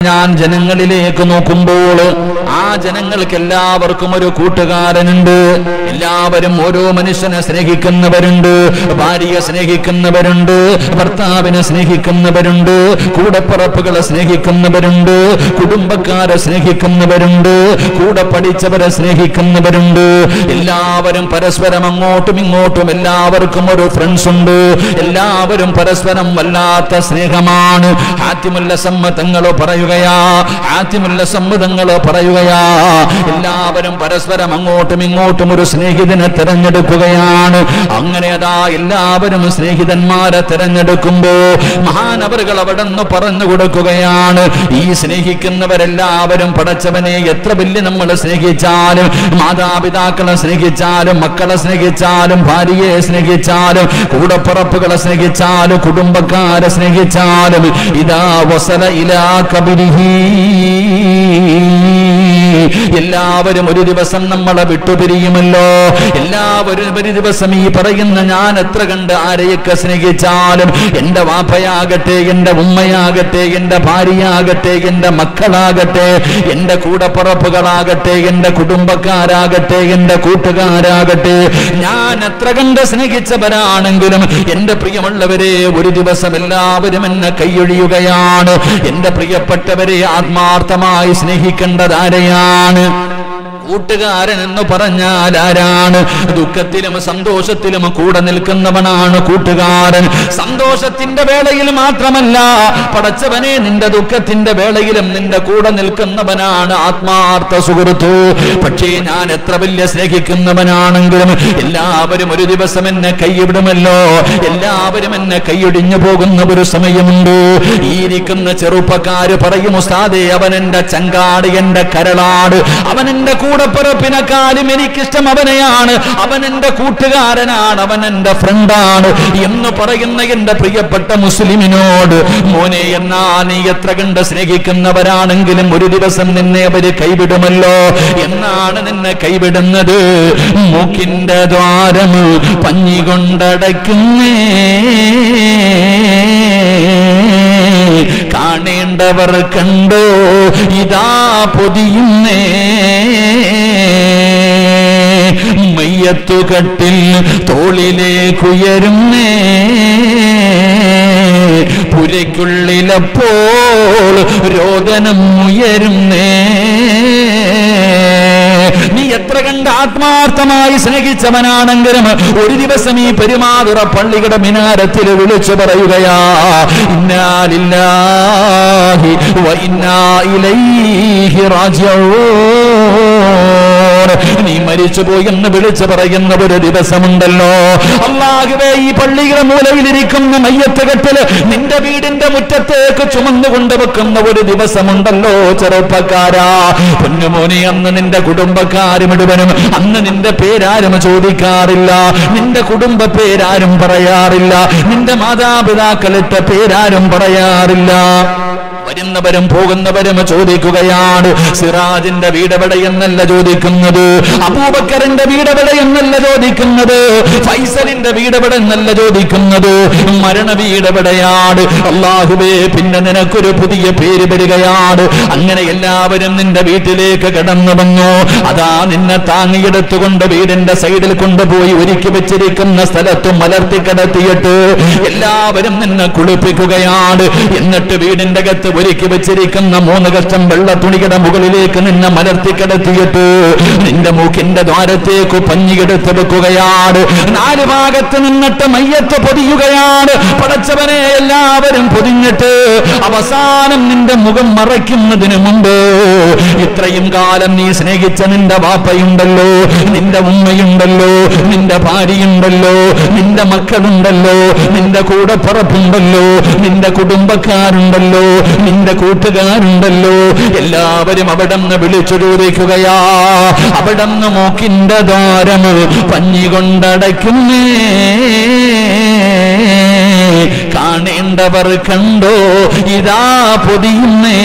ഞാൻ ജനങ്ങളിലേക്ക് നോക്കുമ്പോൾ ആ ജനങ്ങൾക്ക് എല്ലാവർക്കും ഒരു കൂട്ടുകാരനുണ്ട് എല്ലാവരും ഓരോ മനുഷ്യനെ സ്നേഹിക്കുന്നവരുണ്ട് ഭാര്യയെ സ്നേഹിക്കുന്നവരുണ്ട് ഭർത്താവിനെ സ്നേഹിക്കുന്നവരുണ്ട് കൂടപ്പിറപ്പുകളെ സ്നേഹിക്കുന്നവരുണ്ട് കുടുംബക്കാരെ സ്നേഹിക്കുന്നവരുണ്ട് കൂടെ പഠിച്ചവരെ സ്നേഹിക്കുന്നവരുണ്ട് എല്ലാവരും പരസ്പരം അങ്ങോട്ടും ഇങ്ങോട്ടും എല്ലാവർക്കും ഒരു ഫ്രണ്ട്സ് ഉണ്ട് എല്ലാവരും പരസ്പരം വല്ലാത്ത സ്നേഹമാണ് ആദ്യമുള്ള സമ്മതങ്ങളോ പറയുകയാ ആദ്യമുള്ള സമ്മതങ്ങളോ പറയുകയാ എല്ലാവരും പരസ്പരം അങ്ങോട്ടും ഇങ്ങോട്ടും ഒരു സ്നേഹിതനെ തിരഞ്ഞെടുക്കുകയാണ് അങ്ങനെ അതാ എല്ലാവരും സ്നേഹിതന്മാരെ തിരഞ്ഞെടുക്കുമ്പോ മഹാനവറുകൾ അവിടെ നിന്ന് പറഞ്ഞു കൊടുക്കുകയാണ് ഈ സ്നേഹിക്കുന്നവരെല്ലാവരും പടച്ചവനെ എത്ര വലിയ നമ്മൾ സ്നേഹിച്ചാലും മാതാപിതാക്കളെ സ്നേഹിച്ചാലും മക്കളെ സ്നേഹിച്ചാലും ഭാര്യയെ സ്നേഹിച്ചാലും കൂടപ്പുറപ്പുകളെ സ്നേഹിച്ചാലും കുടുംബക്കാരെ സ്നേഹിച്ചാലും ഇതാ വസല ഇലാ കബിരിഹി എല്ലാവരും ഒരു ദിവസം നമ്മളെ വിട്ടുപിരിയുമല്ലോ എല്ലാവരും ഒരു ദിവസം ഈ പറയുന്ന ഞാൻ എത്ര കണ്ട് ആരെയൊക്കെ സ്നേഹിച്ചാലും എന്റെ വാപ്പയാകട്ടെ എന്റെ ഉമ്മയാകട്ടെ എന്റെ ഭാര്യയാകട്ടെ എന്റെ മക്കളാകട്ടെ എന്റെ കൂടപ്പുറപ്പുകളാകട്ടെ എന്റെ കുടുംബക്കാരാകട്ടെ എന്റെ കൂട്ടുകാരാകട്ടെ ഞാൻ എത്ര കണ്ട് സ്നേഹിച്ചവരാണെങ്കിലും എന്റെ പ്രിയമുള്ളവരെ ഒരു ദിവസം എല്ലാവരും എന്നെ കൈയൊഴിയുകയാണ് എന്റെ പ്രിയപ്പെട്ടവരെ ആത്മാർത്ഥമായി സ്നേഹിക്കേണ്ടത് ആരെയാണ് കൂട്ടുകാരൻ എന്ന് പറഞ്ഞാൽ ആരാണ് ദുഃഖത്തിലും സന്തോഷത്തിലും കൂടെ നിൽക്കുന്നവനാണ് കൂട്ടുകാരൻ സന്തോഷത്തിന്റെ വേളയിൽ മാത്രമല്ല പടച്ചവനെ നിന്റെ ദുഃഖത്തിന്റെ വേളയിലും നിന്റെ കൂടെ നിൽക്കുന്നവനാണ് ആത്മാർത്ഥ സുഹൃത്തു പക്ഷേ ഞാൻ എത്ര വലിയ സ്നേഹിക്കുന്നവനാണെങ്കിലും എല്ലാവരും ഒരു ദിവസം എന്നെ കൈവിടുമല്ലോ എല്ലാവരും എന്നെ കൈയൊടിഞ്ഞു പോകുന്ന ഒരു സമയമുണ്ട് ഈ ഇരിക്കുന്ന ചെറുപ്പക്കാര് പറയും ഉസ്താദേ അവൻ എന്റെ ചങ്കാട് എന്റെ കരളാട് അവൻ എന്റെ കൂടപ്പിറപ്പിനെക്കാളും എനിക്കിഷ്ടം അവനെയാണ് അവൻ എന്റെ കൂട്ടുകാരനാണ് അവൻ എന്റെ ഫ്രണ്ടാണ് എന്ന് പറയുന്ന എന്റെ പ്രിയപ്പെട്ട മുസ്ലിമിനോട് മോനെ എന്നാ നീ എത്ര കണ്ട് സ്നേഹിക്കുന്നവരാണെങ്കിലും ഒരു ദിവസം നിന്നെ അവര് കൈവിടുമല്ലോ എന്നാണ് നിന്നെ കൈവിടുന്നത് മൂക്കിന്റെ ദ്വാരം പഞ്ഞി കൊണ്ടടയ്ക്കുന്നേ കാണേണ്ടവർ കണ്ടോ ഇതാ പൊതിയുന്നേ മയ്യത്തുകട്ടിൽ തോളിലേക്കുയരുന്നേ പുരയ്ക്കുള്ളിലപ്പോൾ രോദനം ഉയരുന്നേ നീ എത്ര കണ്ട് ആത്മാർത്ഥമായി സ്നേഹിച്ചവനാണെങ്കിലും ഒരു ദിവസം ഈ പെരുമാതുറ പള്ളിയുടെ മിനാരത്തിൽ വിളിച്ചു പറയുകയാ ഇന്നാലില്ലാഹി വ ഇന്നാ ഇലൈഹി റാജിഊൻ നീ മരിച്ചുപോയി എന്ന് വിളിച്ചു പറയുന്ന ഒരു ദിവസമുണ്ടല്ലോ അള്ളാഹുവേ ഈ പള്ളിയുടെ മൂലയിലിരിക്കുന്ന മയ്യത്ത് കെട്ടില് നിന്റെ വീടിന്റെ മുറ്റത്തേക്ക് ചുമന്നു കൊണ്ടുവെക്കുന്ന ഒരു ദിവസമുണ്ടല്ലോ ചെറുപ്പക്കാരാ പൊന്നുമോനെ അന്ന് നിന്റെ കുടുംബക്കാരും മുഴുവനും അന്ന് നിന്റെ പേരാരും ചോദിക്കാറില്ല നിന്റെ കുടുംബ പേരാരും പറയാറില്ല നിന്റെ മാതാപിതാക്കളിട്ട പേരാരും പറയാറില്ല വരുന്നവരും പോകുന്നവരും ചോദിക്കുകയാണ് സിറാജിന്റെ വീടെവിടെ എന്നല്ല ചോദിക്കുന്നത് അബൂബക്കറിന്റെ വീടെവിടെ എന്നല്ല ചോദിക്കുന്നത് ഫൈസലിന്റെ വീടെവിടെ എന്നല്ല ചോദിക്കുന്നത് മരണ വീടെവിടെയാണ് അള്ളാഹുബേ പിന്നെ നിനക്കൊരു പുതിയ പേര് വരികയാണ് അങ്ങനെ എല്ലാവരും നിന്റെ വീട്ടിലേക്ക് കടന്നു വന്നു അതാ നിന്നെ താങ്ങിയെടുത്തുകൊണ്ട് വീടിന്റെ സൈഡിൽ കൊണ്ടുപോയി ഒരുക്കി വെച്ചിരിക്കുന്ന സ്ഥലത്ത് മലർത്തി കിടത്തിയിട്ട് എല്ലാവരും നിന്നെ കുളിപ്പിക്കുകയാണ് എന്നിട്ട് വീടിന്റെ അകത്ത് ഒരുക്കി വെച്ചിരിക്കുന്ന മൂന്ന് കഷ്ടം വെള്ള തുണിയുടെ മുകളിലേക്ക് നിന്നെ മലർത്തി കിടത്തിയിട്ട് നിന്റെ മൂക്കിന്റെ ദ്വാരത്തേക്ക് പഞ്ഞിയെടുത്ത് വെക്കുകയാണ് നാല് ഭാഗത്ത് നിന്നിട്ട് മയ്യത്ത് പൊതിയുകയാണ് പടച്ചവനെ എല്ലാവരും പൊതിഞ്ഞിട്ട് അവസാനം നിന്റെ മുഖം മറയ്ക്കുന്നതിന് മുമ്പ് ഇത്രയും കാലം നീ സ്നേഹിച്ച നിന്റെ വാപ്പയുണ്ടല്ലോ നിന്റെ ഉമ്മയുണ്ടല്ലോ നിന്റെ ഭാര്യയുണ്ടല്ലോ നിന്റെ മക്കളുണ്ടല്ലോ നിന്റെ കൂടെ പുറപ്പുണ്ടല്ലോ നിന്റെ കുടുംബക്കാരുണ്ടല്ലോ നിന്റെ കൂട്ടുകാരുണ്ടല്ലോ എല്ലാവരും അവിടെ നിന്ന് വിളിച്ചു ചോദിക്കുകയാ അവിടെ നിന്ന് മൂക്കിന്റെ ദ്വാരം പഞ്ഞി കൊണ്ടടയ്ക്കുന്നേ കാണേണ്ടവർ കണ്ടോ ഇതാ പൊതിയുന്നേ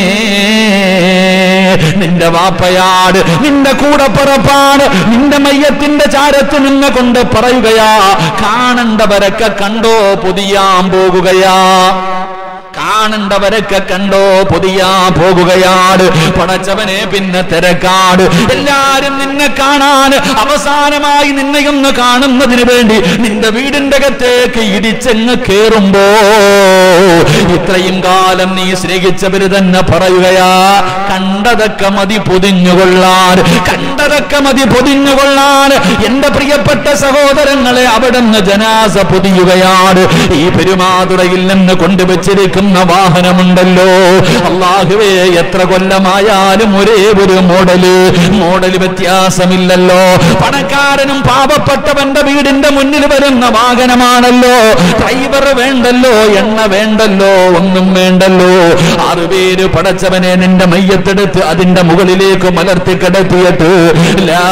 നിന്റെ വാപ്പയാട് നിന്റെ കൂടെ പുറപ്പാട് നിന്റെ മയ്യത്തിന്റെ ചാരത്ത് നിന്ന് കൊണ്ട് പറയുകയാ കാണേണ്ടവരൊക്കെ കണ്ടോ പൊതിയാൻ പോകുകയാ കാണണ്ടവരൊക്കെ കണ്ടോ പൊതിയാ പോകുകയാണ് പടച്ചവനെ പിന്നെ തിരക്കാട് എല്ലാരും നിന്നെ കാണാൻ അവസാനമായി നിന്നെയൊന്ന് കാണുന്നതിന് വേണ്ടി നിന്റെ വീടിന്റെ അകത്തേക്ക് ഇടിച്ചെങ്ങ് കേറുമ്പോ ഇത്രയും കാലം നീ സ്നേഹിച്ചവര് തന്നെ പറയുകയാ കണ്ടതൊക്കെ മതി പൊതിഞ്ഞുകൊള്ളാൻ കണ്ടതൊക്കെ മതി പൊതിഞ്ഞുകൊള്ളാൻ എന്റെ പ്രിയപ്പെട്ട സഹോദരങ്ങളെ അവിടുന്ന് ജനാസ പൊതിയുകയാണ് ഈ പെരുമാതുറയിൽ നിന്ന് കൊണ്ടുവച്ചിരിക്കുന്ന വാഹനമുണ്ടല്ലോ അള്ളാഹുവേ എത്ര കൊല്ലമായാലും ഒരേ ഒരു മോഡല് മോഡല് വ്യത്യാസമില്ലല്ലോ പണക്കാരനും പാവപ്പെട്ടവന്റെ വീടിന്റെ മുന്നിൽ വരുന്ന വാഹനമാണല്ലോ ഡ്രൈവർ വേണ്ടല്ലോ എണ്ണ വേണ്ടല്ലോ ഒന്നും വേണ്ടല്ലോ ആറുപേര് പടച്ചവനെ നിന്റെ മയ്യത്തെടുത്ത് അതിന്റെ മുകളിലേക്ക് മലർത്തി കിടത്തിയിട്ട് ലാ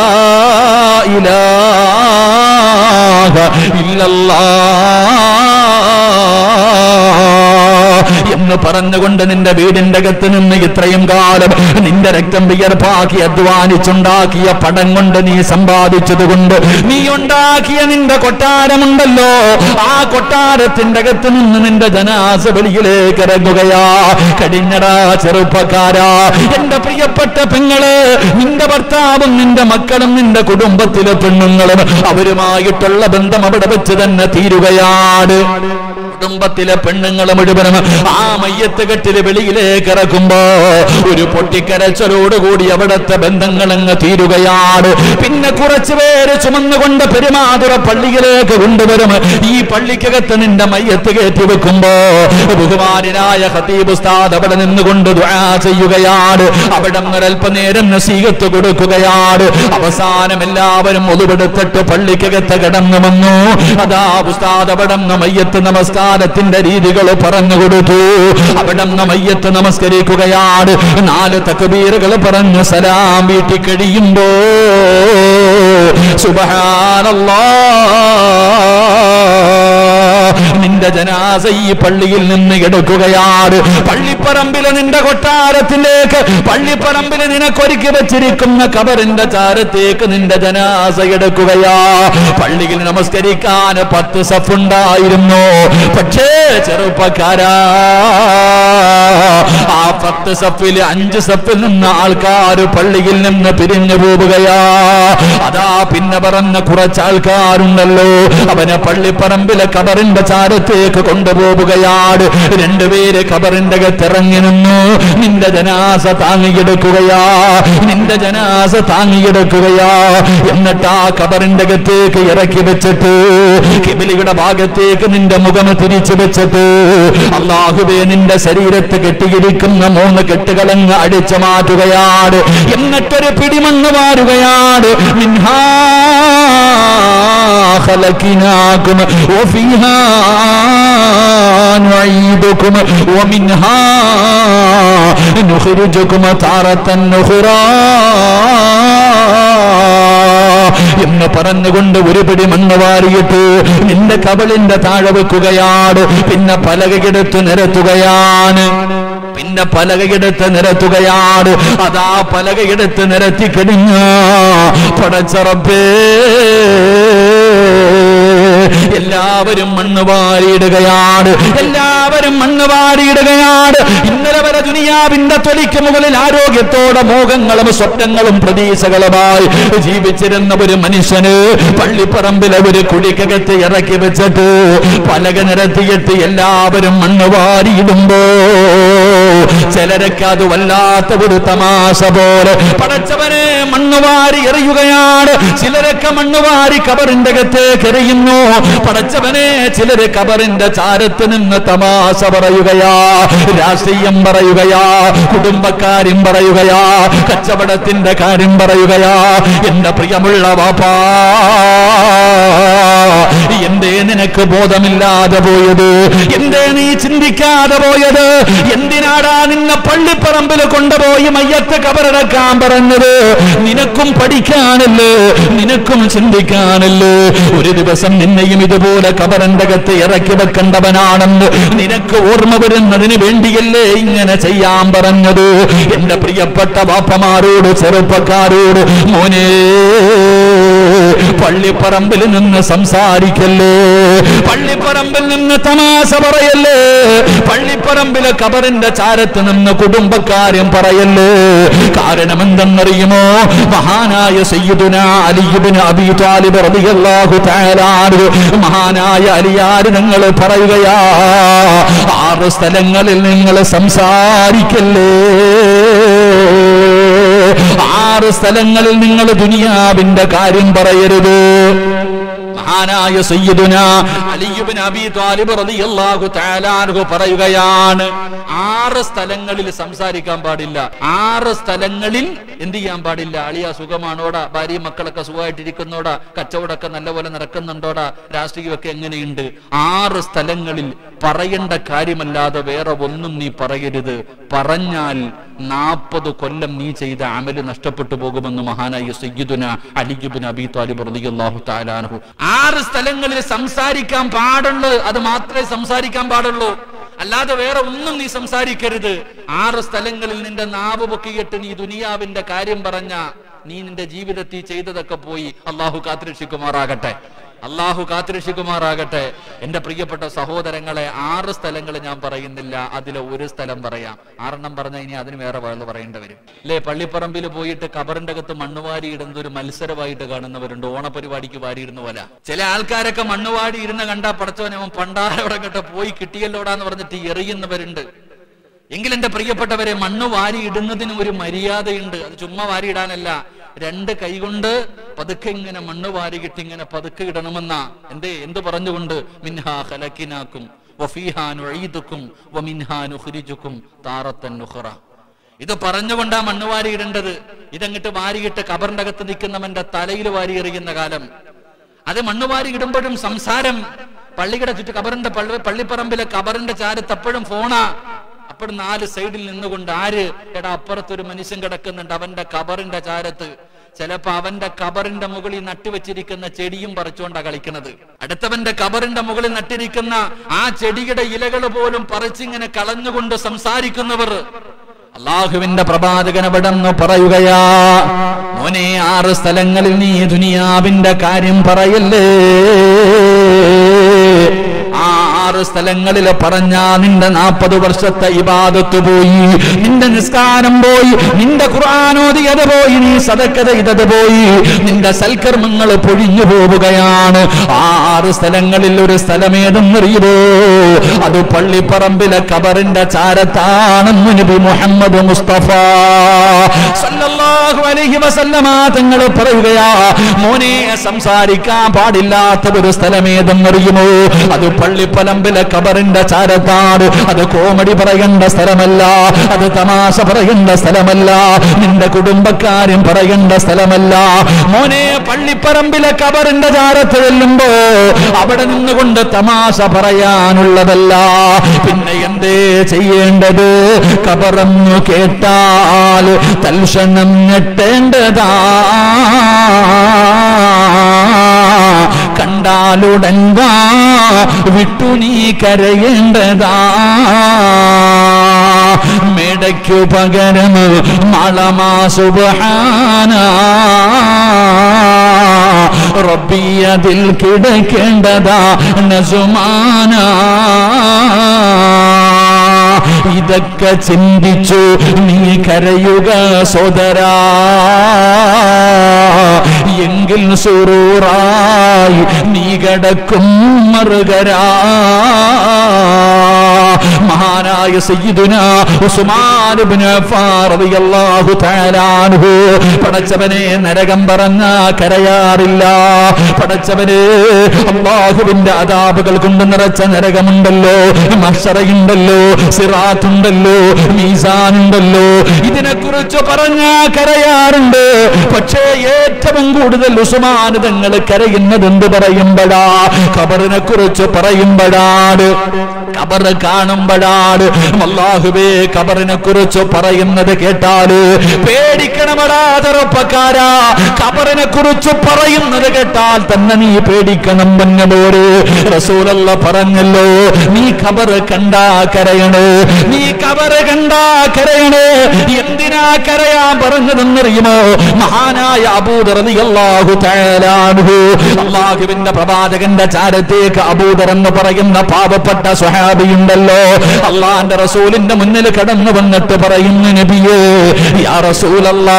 ഇലാഹ ഇല്ലല്ലാഹ് എന്ന് പറഞ്ഞുകൊണ്ട് നിന്റെ വീടിന്റെ അകത്ത് നിന്ന് ഇത്രയും കാലം നിന്റെ രക്തം വിയർപ്പാക്കി അധ്വാനിച്ചുണ്ടാക്കിയ പടം കൊണ്ട് നീ സമ്പാദിച്ചത് കൊണ്ട് നീ ഉണ്ടാക്കിയ നിന്റെ കൊട്ടാരമുണ്ടല്ലോ ആ കൊട്ടാരത്തിന്റെ അകത്ത് നിന്ന് നിന്റെ ജനാസ വെളിയിലേക്ക് ഇറങ്ങുകയാ കഴിഞ്ഞടാ ചെറുപ്പക്കാരാ എന്റെ പ്രിയപ്പെട്ട പെങ്ങള് നിന്റെ ഭർത്താവും നിന്റെ മക്കളും നിന്റെ കുടുംബത്തിലെ പെണ്ണുങ്ങളും അവരുമായിട്ടുള്ള ബന്ധം അവിടെ വെച്ച് തന്നെ തീരുകയാണ് കുടുംബത്തിലെ പെണ്ണുങ്ങൾ മുഴുവനും ആ മയ്യത്ത് കെട്ടില് വെളിയിലേക്ക് ഇറക്കുമ്പോ ഒരു പൊട്ടിക്കരച്ചലോടുകൂടി അവിടത്തെ ബന്ധങ്ങൾ അങ്ങ് തീരുകയാണ് പിന്നെ കുറച്ചു പേര് ചുമന്നുകൊണ്ട് പെരുമാതുറ പള്ളിയിലേക്ക് കൊണ്ടുവരും ഈ പള്ളിക്കകത്ത് നിന്റെ മയ്യത്ത് കയറ്റി വെക്കുമ്പോ ബഹുമാനായ ഹതീബ് ഉസ്താദ് അവിടെ നിന്നുകൊണ്ട് ദുആ ചെയ്യുകയാണ് അവിടെ അല്പനേരം നസീഹത്ത് കൊടുക്കുകയാണ് അവസാനം എല്ലാവരും ഒതുവെടുത്തിട്ട് പള്ളിക്കകത്ത് കടന്നു വന്നു അതാ ഉസ്താദ് അവിടെ മയ്യത്ത് നമസ്കാരത്തിന്റെ രീതികൾ പറഞ്ഞു കൊടുത്തു അവിടെ മയ്യത്ത് നമസ്കരിക്കുകയാണ് നാല് തക്ബീറുകൾ പറഞ്ഞു സലാം വീട്ടി കഴിയുമ്പോ സുബഹാനല്ലാ നിന്റെ ജനാസ ഈ പള്ളിയിൽ നിന്ന് എടുക്കുകയാണ് പള്ളിപ്പറമ്പിലെ നിന്റെ കൊട്ടാരത്തിലേക്ക് പള്ളിപ്പറമ്പില് നിനക്കൊരുക്കി വെച്ചിരിക്കുന്ന കബറിന്റെ ചാരത്തേക്ക് നിന്റെ ജനാസ എടുക്കുകയാ പള്ളിയിൽ നമസ്കരിക്കാൻ പത്ത് സഫുണ്ടായിരുന്നു പക്ഷേ ചെറുപ്പക്കാരാ ആ പത്ത് സഫിൽ അഞ്ച് സഫിൽ നിന്ന് ആൾക്കാർ പള്ളിയിൽ നിന്ന് പിരിഞ്ഞു പോവുകയാ അതാ പിന്നെ പറഞ്ഞ കുറച്ച് ആൾക്കാരുണ്ടല്ലോ അവനെ പള്ളിപ്പറമ്പിലെ കബറിന്റെ ചാരത്തേക്ക് കൊണ്ടുപോവുകയാണ് രണ്ടുപേര് കബറിന്റെ അകത്തിറങ്ങി നിന്നു നിന്റെ ജനാസ താങ്ങിയെടുക്കുകയാ നിന്റെ ജനാസ താങ്ങിയെടുക്കുകയാ എന്നിട്ട് ആ കബറിന്റെ അകത്തേക്ക് ഇറക്കി വെച്ചിട്ട് കിബിലിയുടെ ഭാഗത്തേക്ക് നിന്റെ മുഖം തിരിച്ചു വെച്ചിട്ട് അള്ളാഹുബേ നിന്റെ ശരീരത്ത് കെട്ടിയിരിക്കുന്ന മൂന്ന് കെട്ടുകളങ്ങ് അടിച്ചു മാറ്റുകയാണ് എന്നിട്ടൊരു പിടിമണ്ണ് മാറുകയാണ് മിൻഹാ خلقناكم وفيها نعيدكم ومنها نخرجكم تارة أخرى എന്ന് പറഞ്ഞുകൊണ്ട് ഒരു പിടി മണ്ണ് വാരിയിട്ട് നിന്റെ കബളിന്റെ താഴെ വെക്കുകയാണ് പിന്നെ പലകയെടുത്ത് നിരത്തുകയാണ് പിന്നെ പലകയെടുത്ത് നിരത്തുകയാണ് അതാ പലകയെടുത്ത് നിരത്തി കഴിഞ്ഞ പടച്ചറപ്പേ എല്ലാവരും മണ്ണ് വാരിയിടുകയാണ് എല്ലാവരും മണ്ണ് വാരിയിടുകയാണ് ഇന്നലെ വരെ ദുനിയാവിന്റെ തൊലിക്ക് മുകളിൽ ആരോഗ്യത്തോടെ മോഹങ്ങളും സ്വപ്നങ്ങളും പ്രതീക്ഷകളുമായി ജീവിച്ചിരുന്ന ഒരു മനുഷ്യന് പള്ളിപ്പറമ്പിലെ ഒരു കുടിക്കകത്ത് ഇറക്കി വെച്ചിട്ട് പലക നിരത്തിയിട്ട് എല്ലാവരും മണ്ണ് വാരിയിടുമ്പോ ചിലരൊക്കെ അത് വല്ലാത്ത ഒരു തമാശ പോലെ പടച്ചവനെ മണ്ണ് വാരി എറിയുകയാണ് ചിലരൊക്കെ മണ്ണ് വാരി കബറിന്റെ അകത്തേക്ക് എറിയുന്നു പടച്ചവനെ ചിലര് കബറിന്റെ ചാരത്ത് നിന്ന് തമാശ പറയുകയാ രാഷ്ട്രീയം പറയുകയാ കുടുംബക്കാര്യം പറയുകയാ കച്ചവടത്തിന്റെ കാര്യം പറയുകയാ എന്റെ പ്രിയമുള്ള വാപ്പാ എന്തേ നിനക്ക് ബോധമില്ലാതെ പോയത് എന്തേ നീ ചിന്തിക്കാതെ പോയത് എന്തിനാടാ നിന്നെ പള്ളിപ്പറമ്പിൽ കൊണ്ടുപോയി മയ്യത്ത് കബറടക്കാൻ പറഞ്ഞത് നിനക്കും പഠിക്കാനല്ലേ നിനക്കും ചിന്തിക്കാനല്ലേ ഒരു ദിവസം നിന്നെയും ഇതുപോലെ കബറിന്റെ അകത്ത് ഇറക്കി വെക്കേണ്ടവനാണെന്ന് നിനക്ക് ഓർമ്മ വരുന്നതിന് വേണ്ടിയല്ലേ ഇങ്ങനെ ചെയ്യാൻ പറഞ്ഞത് എന്റെ പ്രിയപ്പെട്ട വാപ്പമാരോട് ചെറുപ്പക്കാരോട് മോനേ പള്ളിപ്പറമ്പിൽ നിന്ന് സംസാരിക്കല്ലേ പള്ളിപ്പറമ്പിൽ നിന്ന് തമാശ പറയല്ലേ പള്ളിപ്പറമ്പിലെ കബറിന്റെ ചാരത്ത് നിന്ന് കുടുംബക്കാര്യം പറയല്ലേ കാരണം എന്തെന്നറിയുമോ മഹാനായ സയ്യിദുന അലിയുബിന് അബി താലിബ് റളിയല്ലാഹു തആല അൻഹു മഹാനായ അലിയാർ നിങ്ങൾ പറയുകയാ ആറ് സ്ഥലങ്ങളിൽ നിങ്ങൾ സംസാരിക്കല്ലേ ആറ് സ്ഥലങ്ങളിൽ നിങ്ങൾ ദുനിയാവിന്റെ കാര്യം പറയരുത് മഹാനായ സയ്യിദുന അലിയുബിൻ അബി താലിബ് റളിയല്ലാഹു തആല അൻഹു പറയുകയാണ് ആറ് സ്ഥലങ്ങളിൽ സംസാരിക്കാൻ പാടില്ല ആറ് സ്ഥലങ്ങളിൽ എന്ത് ചെയ്യാൻ പാടില്ല അളിയ സുഖമാണോടാ ഭാര്യയും മക്കളൊക്കെ സുഖമായിട്ടിരിക്കുന്നോടാ കച്ചവടമൊക്കെ നല്ലപോലെ നടക്കുന്നുണ്ടോടാ രാഷ്ട്രീയമൊക്കെ എങ്ങനെയുണ്ട് ആറ് സ്ഥലങ്ങളിൽ പറയേണ്ട കാര്യമല്ലാതെ വേറെ ഒന്നും നീ പറയരുത് പറഞ്ഞാൽ നാൽപ്പത് കൊല്ലം നീ ചെയ്ത അമല് നഷ്ടപ്പെട്ടു പോകുമെന്ന് മഹാനായ സയ്യിദുന അലിജുബിൻ അബി താലിബ് റളിയല്ലാഹു തആല അൻഹു ആറ് സ്ഥലങ്ങളിൽ സംസാരിക്കാൻ പാടുള്ളൂ അത് മാത്രമേ സംസാരിക്കാൻ പാടുള്ളൂ അല്ലാതെ വേറെ ഒന്നും നീ സംസാരിക്കരുത് ആറ് സ്ഥലങ്ങളിൽ നിന്റെ നാവ് പൊക്കിയിട്ട് നീ ദുനിയാവിന്റെ കാര്യം പറഞ്ഞ നീ നിന്റെ ജീവിതത്തിൽ ചെയ്തതൊക്കെ പോയി അള്ളാഹു കാത്തിരക്ഷിക്കുമാറാകട്ടെ അള്ളാഹു കാത്തിരക്ഷിക്കുമാറാകട്ടെ എന്റെ പ്രിയപ്പെട്ട സഹോദരങ്ങളെ ആറ് സ്ഥലങ്ങൾ ഞാൻ പറയുന്നില്ല അതിലെ ഒരു സ്ഥലം പറയാം ആറെണ്ണം പറഞ്ഞാൽ ഇനി അതിന് വേറെ വേറെ പറയേണ്ടി വരും അല്ലേ പള്ളിപ്പറമ്പിൽ പോയിട്ട് കബറിന്റെ അകത്ത് മണ്ണുവാരി ഇടുന്നത് ഒരു മത്സരമായിട്ട് കാണുന്നവരുണ്ട് ഓണപരിപാടിക്ക് വാരിയിരുന്ന പോലെ ചില ആൾക്കാരൊക്കെ മണ്ണുവാടി ഇരുന്ന് കണ്ടാ പടച്ചവനെ അവൻ പണ്ടാരവിടെ കേട്ടോ പോയി കിട്ടിയല്ലോടാന്ന് പറഞ്ഞിട്ട് എറിയുന്നവരുണ്ട് എങ്കിൽ എന്റെ പ്രിയപ്പെട്ടവരെ മണ്ണ് വാരി ഇടുന്നതിന് ഒരു മര്യാദയുണ്ട് അത് ചുമ്മാ വാരി ഇടാനല്ല രണ്ട് കൈകൊണ്ട് പതുക്കെ ഇങ്ങനെ മണ്ണ് വാരി കിട്ടി ഇങ്ങനെ പതുക്കെ ഇടണമെന്ന എന്തേ എന്ത് പറഞ്ഞുകൊണ്ട് മിൻഹാ ഹലക്കിനാക്കും വഫീഹാ നുഈദുക്കും വമിൻഹാ നുഖ്രിജുക്കും താറത്തൻ നുഖറ ഇത് പറഞ്ഞുകൊണ്ടാ മണ്ണ് വാരി ഇടേണ്ടത് ഇതങ്ങിട്ട് വാരിയിട്ട് കബറിന്റെ അകത്ത് നിൽക്കുന്നവന്റെ തലയിൽ വാരി എറിയുന്ന കാലം അത് മണ്ണ് വാരി ഇടുമ്പോഴും സംസാരം പള്ളിയുടെ ചുറ്റും കബറിന്റെ പള്ളി പള്ളിപ്പറമ്പിലെ കബറിന്റെ ചാരത്ത് അപ്പോഴും ഫോണാ അപ്പോഴും നാല് സൈഡിൽ നിന്നുകൊണ്ട് ആര് എടാ അപ്പുറത്തൊരു മനുഷ്യൻ കിടക്കുന്നുണ്ട് അവന്റെ കബറിന്റെ ചാരത്ത് ചിലപ്പോ അവന്റെ കബറിന്റെ മുകളിൽ നട്ടുവെച്ചിരിക്കുന്ന ചെടിയും പറിച്ചുകൊണ്ടാ കളിക്കുന്നത് അടുത്തവന്റെ കബറിന്റെ മുകളിൽ നട്ടിരിക്കുന്ന ആ ചെടിയുടെ ഇലകൾ പോലും പറിച്ചിങ്ങനെ കളഞ്ഞുകൊണ്ട് സംസാരിക്കുന്നവർ അള്ളാഹുവിന്റെ പ്രവാചകൻ എവിടെന്ന് പറയുകയാ മോനെ ആറ് സ്ഥലങ്ങളിൽ നീ ദുനിയാവിന്റെ കാര്യം പറയല്ലേ ആ ആറ് സ്ഥലങ്ങളിൽ പറഞ്ഞാ നിന്റെ നാൽപ്പത് വർഷത്തെ ഇബാദത്ത് പോയി നിന്റെ നിസ്കാരം പോയി നിന്റെ ഖുർആാനോദിയത് പോയി നീ സദക്കത ഇതത് പോയി നിന്റെ സൽക്കർമ്മങ്ങൾ പൊഴിഞ്ഞു പോവുകയാണ് ആ ആറ് സ്ഥലങ്ങളിൽ ഒരു സ്ഥലമേതെന്നറിയുമോ അത് പള്ളിപ്പറമ്പിലെ കബറിന്റെ ചാരത്താണെന്ന് നബി മുഹമ്മദ് മുസ്തഫ സല്ലല്ലാഹു അലൈഹി വസല്ലമ തങ്ങൾ പറയുകയാ മോനെ സംസാരിക്കാൻ പാടില്ലാത്ത ഒരു സ്ഥലമേതെന്നറിയുമോ അത് പള്ളിപ്പലമ്പിലെ കബറിന്റെ ചാരത്താണ് അത് കോമഡി പറയേണ്ട സ്ഥലമല്ല അത് തമാശ പറയേണ്ട സ്ഥലമല്ല നിന്റെ കുടുംബക്കാരും പറയേണ്ട സ്ഥലമല്ല മോനെ പള്ളിപ്പറമ്പിലെ കബറിന്റെ ചാരത്ത് ചെല്ലുമ്പോ അവിടെ നിന്നുകൊണ്ട് തമാശ പറയാനുള്ളതല്ല പിന്നെ എന്തേ ചെയ്യേണ്ടത് കബറന്നു കേട്ടാൽ തൽക്ഷണം ഞെട്ടേണ്ടതാ കണ്ടാലുടങ്കാ വിട്ടു നീ കരയേണ്ടതാ മേടയ്ക്കു പകരം മളമാ സുബഹാന റബ്ബിയതിൽ കിടക്കേണ്ടതാ നസുമാന ഇതൊക്കെ ചിന്തിച്ചു നീ കരയുക സോദരാ എങ്കിൽ സുറൂറായി നീ കിടക്കും മറുകരാ മഹാനായ സയ്യിദുന ഉസ്മാൻ ഇബ്നു അഫ്ഫാൻ റളിയല്ലാഹു തആല അൻഹു പടച്ചവനെ നരകം പറഞ്ഞ കരയാറില്ല പടച്ചവനെ അള്ളാഹുവിന്റെ അതാപുകൾ കൊണ്ട് നിറച്ച നരകമുണ്ടല്ലോ മഹ്ശറയുണ്ടല്ലോ സിറാത്തുണ്ടല്ലോ മീസാനുണ്ടല്ലോ ഇതിനെക്കുറിച്ച് പറഞ്ഞ കരയാറുണ്ട് പക്ഷേ ഏറ്റവും കൂടുതൽ ഉസ്മാൻ തങ്ങൾ കരയുന്നത് എന്ത് പറയുമ്പോഴാ ഖബറിനെ കുറിച്ച് പറയുമ്പോഴാണ് ഖബർ കാണുമ്പോഴാണ് അല്ലാഹുവേ ഖബറിനെ കുറിച്ച് പറയുന്നത് കേട്ടാല് പേടിക്കണമടാ ചെറുപ്പക്കാരാ ഖബറിനെ കുറിച്ച് പറയുന്നത് കേട്ടാൽ തന്നെ നീ പേടിക്കണം പൊന്നലോര് റസൂലല്ല പറഞ്ഞല്ലോ നീ ഖബർ കണ്ടാ കരയണേ നീ ഖബർ കണ്ടാ കരയണേ എന്തിനാ എന്തിനാ കരയാൻ പറഞ്ഞതെന്നറിയുമോ മഹാനായ അബൂദർ റളിയല്ലാഹു തആല അൻഹു അള്ളാഹുവിന്റെ പ്രവാചകന്റെ ചാരത്തേക്ക് അബൂദർ എന്ന് പറയുന്ന പാവപ്പെട്ട സ്വഹാബിയുണ്ടല്ലോ അള്ളാന്റെ റസൂലിന്റെ മുന്നിൽ കടന്നു വന്നിട്ട് പറയുന്നു നബിയേ യാ റസൂലല്ലാ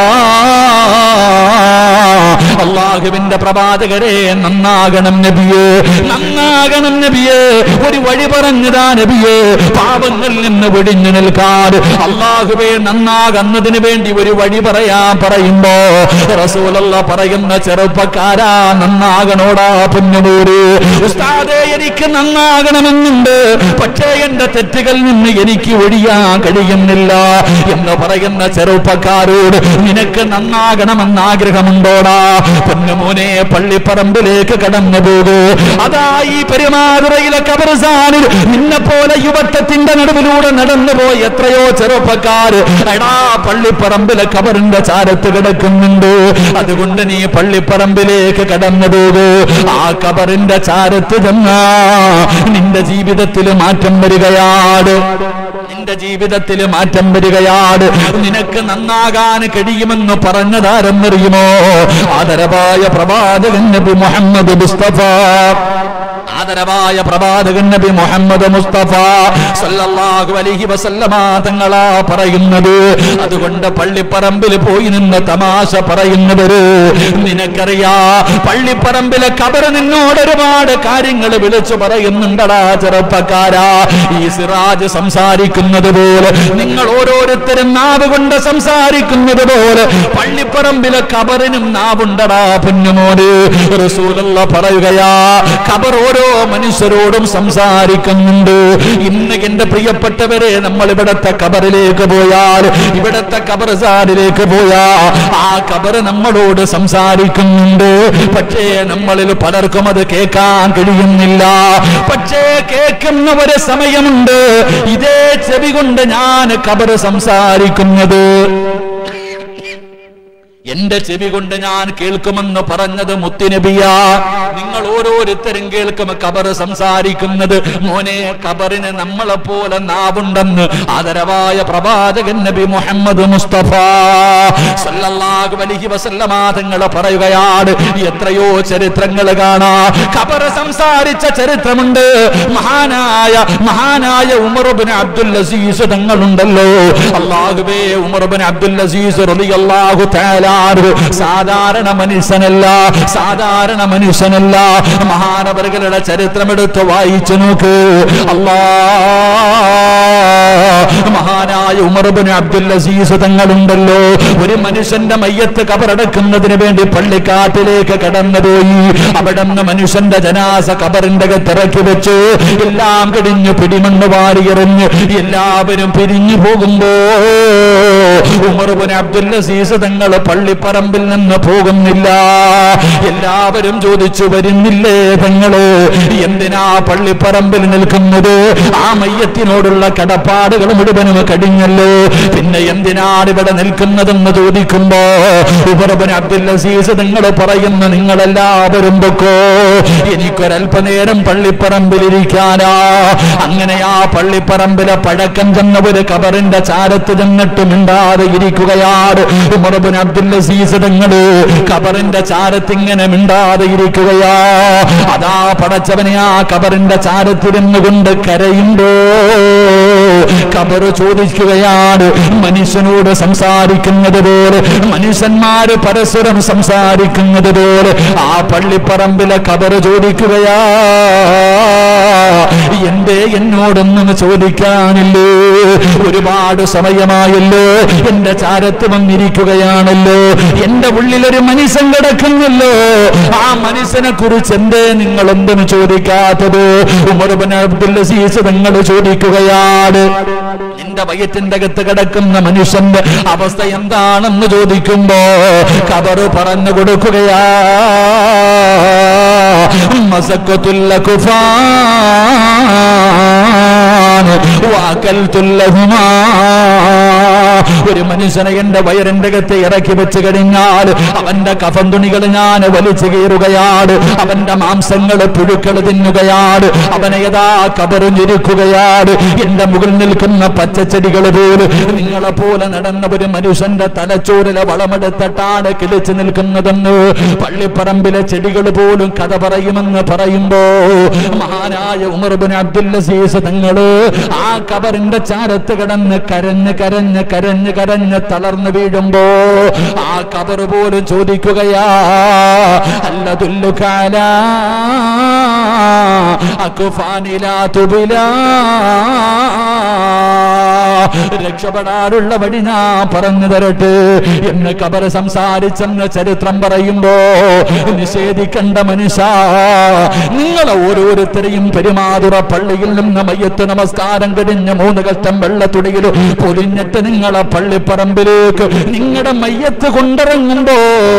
അള്ളാഹുവിന്റെ പ്രവാചകരെ നന്നാകണം നബിയേ നന്നാകണം നബിയേ ഒരു വഴി പറഞ്ഞതാ നബിയേ പാപങ്ങളിൽ നിന്ന് വെടിഞ്ഞു നിൽക്കാതെ അള്ളാഹുവേ നന്നാകുന്നതിന് വേണ്ടി ഒരു വഴി പറയാൻ പറയുമ്പോ റസൂലല്ല പറയുന്ന ചെറുപ്പക്കാരാ നന്നാകണോടാ പുഞ്ഞമൂര് ഉസ്താദേ എനിക്ക് നന്നാകണമെന്നുണ്ട് പക്ഷേ എന്റെ തെറ്റുകളിൽ നിന്ന് എനിക്ക് ഒഴിയാൻ കഴിയുന്നില്ല എന്ന് പറയുന്ന ചെറുപ്പക്കാരോട് നിനക്ക് നന്നാകണമെന്ന് ആഗ്രഹമുണ്ടോടാ പൊന്നുമോനെ പള്ളിപ്പറമ്പിലേക്ക് കടന്നു പോകൂ അതാ ഈ പെരുമാതുറയിലെ കബർസാനിൽ നിന്നെ പോലെ യുവത്വത്തിന്റെ നടുവിലൂടെ നടന്നു പോയി എത്രയോ ചെറുപ്പക്കാര് എടാ പള്ളിപ്പറമ്പിലെ കബറിന്റെ ചാരത്ത് കിടക്കുന്നുണ്ട് അതുകൊണ്ട് നീ പള്ളിപ്പറമ്പിലേക്ക് കടന്നു പോകൂ ആ കബറിന്റെ ചാരത്ത് ചെന്നാ നിന്റെ ജീവിതത്തിൽ മാറ്റം വരികയാണ് നിന്റെ ജീവിതത്തിൽ മാറ്റം വരികയാണ് നിനക്ക് നന്നാകാൻ കഴിയുമെന്ന് പറഞ്ഞതാരെന്നറിയുമോ ആദരവായ പ്രവാചകൻ നബി മുഹമ്മദ് മുസ്തഫ ആദരവായ പ്രവാചകൻ നബി മുഹമ്മദ് മുസ്തഫ സല്ലല്ലാഹു അലൈഹി വസല്ലമ തങ്ങളാ പറയുന്നത് അതുകൊണ്ട് പള്ളിപ്പറമ്പിൽ പോയി നിന്ന് തമാശ പറയുന്നവര് നിനക്കറിയാ പള്ളിപ്പറമ്പിലെ കബറ് നിന്നോട് ഒരുപാട് കാര്യങ്ങൾ വിളിച്ചു പറയുന്നുണ്ടടാ ചെറുപ്പക്കാരാ ഈ സിറാജ് സംസാരിക്കുന്നത് പോലെ നിങ്ങൾ ഓരോരുത്തരും നാവ് കൊണ്ട് സംസാരിക്കുന്നത് പോലെ പള്ളിപ്പറമ്പിലെ കബറിനും നാവുണ്ടടാ പൊന്നുമോന് റസൂലുള്ള പറയുകയാ കബർ ഓരോ മനുഷ്യരോടും സംസാരിക്കുന്നുണ്ട് ഇന്ന് എന്റെ പ്രിയപ്പെട്ടവരെ നമ്മൾ ഇവിടത്തെ കബറിലേക്ക് പോയാൽ ഇവിടത്തെ കബർസാരിലേക്ക് പോയാ ആ കബർ നമ്മളോട് സംസാരിക്കുന്നുണ്ട് പക്ഷേ നമ്മളിൽ പലർക്കും അത് കേൾക്കാൻ കഴിയുന്നില്ല പക്ഷേ കേൾക്കുന്ന ഒരു സമയമുണ്ട് ഇതേ ചെവി കൊണ്ട് ഞാൻ കബർ സംസാരിക്കുന്നത് എന്റെ ചെവി കൊണ്ട് ഞാൻ കേൾക്കുമെന്ന് പറഞ്ഞത് മുത്തുനബിയ നിങ്ങൾ ഓരോരുത്തരും കേൾക്കും കബർ സംസാരിക്കുന്നത് മോനെ കബറിന് നമ്മളെ പോലെ നാവുണ്ടെന്ന് ആദരവായ പ്രവാചകൻ നബി മുഹമ്മദ് മുസ്തഫ സല്ലല്ലാഹു അലൈഹി വസല്ലമ തങ്ങൾ പറയുകയാണ് എത്രയോ ചരിത്രങ്ങൾ കാണാ കബർ സംസാരിച്ച ചരിത്രമുണ്ട് മഹാനായ മഹാനായ ഉമർബിൻ അബ്ദുൽ അസീസ് തങ്ങളുണ്ടല്ലോ അള്ളാഹുബേ ഉമർബിൻ അബ്ദുൽ അസീസ് റളിയല്ലാഹു തആല അൻഹു സാധാരണ മനുഷ്യനല്ല സാധാരണ മനുഷ്യനല്ല മഹാനവറുകളുടെ ചരിത്രം എടുത്ത് വായിച്ചു നോക്ക് അല്ലാ മഹാനായ ഉമർബിൻ അബ്ദുൽ അസീസ് തങ്ങളുണ്ടല്ലോ ഒരു മനുഷ്യന്റെ മയ്യത്ത് കബറടക്കുന്നതിന് വേണ്ടി പള്ളിക്കാട്ടിലേക്ക് കടന്നുപോയി അവിടെ നിന്ന് മനുഷ്യന്റെ ജനാസ കബറിന്റെ അകത്തിറക്കി വെച്ചു എല്ലാം കിടിഞ്ഞു പിടിമണ്ണ് വാരിയെറിഞ്ഞ് എല്ലാവരും പിരിഞ്ഞു പോകുമ്പോ ഉമർബിൻ അബ്ദുൽ അസീസ് തങ്ങൾ പള്ളിപ്പറമ്പിൽ നിന്ന് പോകുന്നില്ല എല്ലാവരും ചോദിച്ചു വരുന്നില്ലേ തങ്ങള് എന്തിനാ പള്ളിപ്പറമ്പിൽ നിൽക്കുന്നത് ആ മയ്യത്തിനോടുള്ള കടപ്പാടുകൾ മുഴുവനും കടിഞ്ഞല്ലോ പിന്നെ എന്തിനാണ് ഇവിടെ നിൽക്കുന്നതെന്ന് ചോദിക്കുമ്പോ ഉമർബിൻ അബ്ദുൽ അസീസ് നിങ്ങൾ പറയുന്നു നിങ്ങളെല്ലാവരും പൊക്കോ എനിക്കൊരല്പനേരം പള്ളിപ്പറമ്പിലിരിക്കാനാ അങ്ങനെ ആ പള്ളിപ്പറമ്പിലെ പഴക്കം ചെന്ന ഒരു കബറിന്റെ ചാരത്ത് ചെന്നിട്ട് മിണ്ടാതെ ഇരിക്കുകയാണ് ഉമർബിൻ അബ്ദുൽ അസീസ് തങ്ങള് കബറിന്റെ ചാരത്ത് ഇങ്ങനെ മിണ്ടാതെ ഇരിക്കുകയാ അതാ പടച്ചവനെ ആ കബറിന്റെ ചാരത്തിരുന്നു കൊണ്ട് കരയുമ്പോ കബറ് ചോദിക്കുകയാണ് മനുഷ്യനോട് സംസാരിക്കുന്നത് പോലെ മനുഷ്യന്മാര് പരസ്പരം സംസാരിക്കുന്നത് പോലെ ആ പള്ളിപ്പറമ്പിലെ കബറ് ചോദിക്കുകയാ എന്തേ എന്നോടൊന്നും ചോദിക്കാനില്ലേ ഒരുപാട് സമയമായല്ലോ എന്റെ ചാരത്ത് വന്നിരിക്കുകയാണല്ലോ എന്റെ ഉള്ളിൽ ഒരു മനുഷ്യൻ കിടക്കുന്നല്ലോ ആ മനുഷ്യനെ കുറിച്ച് എന്തേ നിങ്ങൾ എന്തും ചോദിക്കാത്തത് ഉമർബൻ അബ്ദുൽ അസീസ് നിങ്ങൾ ചോദിക്കുകയാണ് നിന്റെ വയറ്റിന്റെ അകത്ത് കിടക്കുന്ന മനുഷ്യന്റെ അവസ്ഥ എന്താണെന്ന് ചോദിക്കുമ്പോ കബറ് പറഞ്ഞു കൊടുക്കുകയാ മസക്കത്തുല്ല കുഫാൻ വാക്കൽത്തുല്ലഹുമാ ഒരു മനുഷ്യനെ എന്റെ വയറിന്റെ അകത്ത് ഇറക്കി വെച്ച് കഴിഞ്ഞാൽ അവന്റെ കഫം തുണികൾ ഞാൻ വലിച്ചു കീറുകയാണ് അവന്റെ മാംസങ്ങൾ പുഴുക്കൾ തിന്നുകയാണ് അവനെ യഥാ കബറിഞ്ഞിരിക്കുകയാണ് എന്റെ മുകളിൽ നിൽക്കുന്ന പച്ച ചെടികൾ പോലും നിങ്ങളെ പോലെ നടന്ന ഒരു മനുഷ്യന്റെ തലച്ചോറിലെ വളമെടുത്തിട്ടാണ് കിളിച്ചു നിൽക്കുന്നതെന്ന് പള്ളിപ്പറമ്പിലെ ചെടികൾ പോലും കഥ പറയുമെന്ന് പറയുമ്പോ മഹാനായ ഉമർബിൻ അബ്ദുൽ അസീസ് തങ്ങള് ആ കബറിന്റെ ചാരത്ത് കിടന്ന് കരഞ്ഞ് കരഞ്ഞ് കരഞ്ഞ് കരഞ്ഞ് തളർന്നു വീഴുമ്പോ ആ കബർ പോലും ചോദിക്കുകയാ അല്ലതുല്ലു കാല അക്കുഫാനിലാ തുബിലാ രക്ഷപ്പെടാനുള്ള വഴി ഞാൻ പറഞ്ഞു തരട്ടെ എന്ന് കബർ സംസാരിച്ചെന്ന് ചരിത്രം പറയുമ്പോ നിഷേധിക്കേണ്ട മനുഷ്യ നിങ്ങളെ ഓരോരുത്തരെയും പെരുമാതുറ പള്ളിയിൽ നിന്ന് മയ്യത്ത് നമസ്കാരം കഴിഞ്ഞ് മൂന്ന് കഷ്ടം വെള്ളത്തുടിയിൽ പൊലിഞ്ഞിട്ട് നിങ്ങളെ പള്ളിപ്പറമ്പിലേക്ക് നിങ്ങളുടെ മയ്യത്ത് കൊണ്ടിറങ്ങുമ്പോ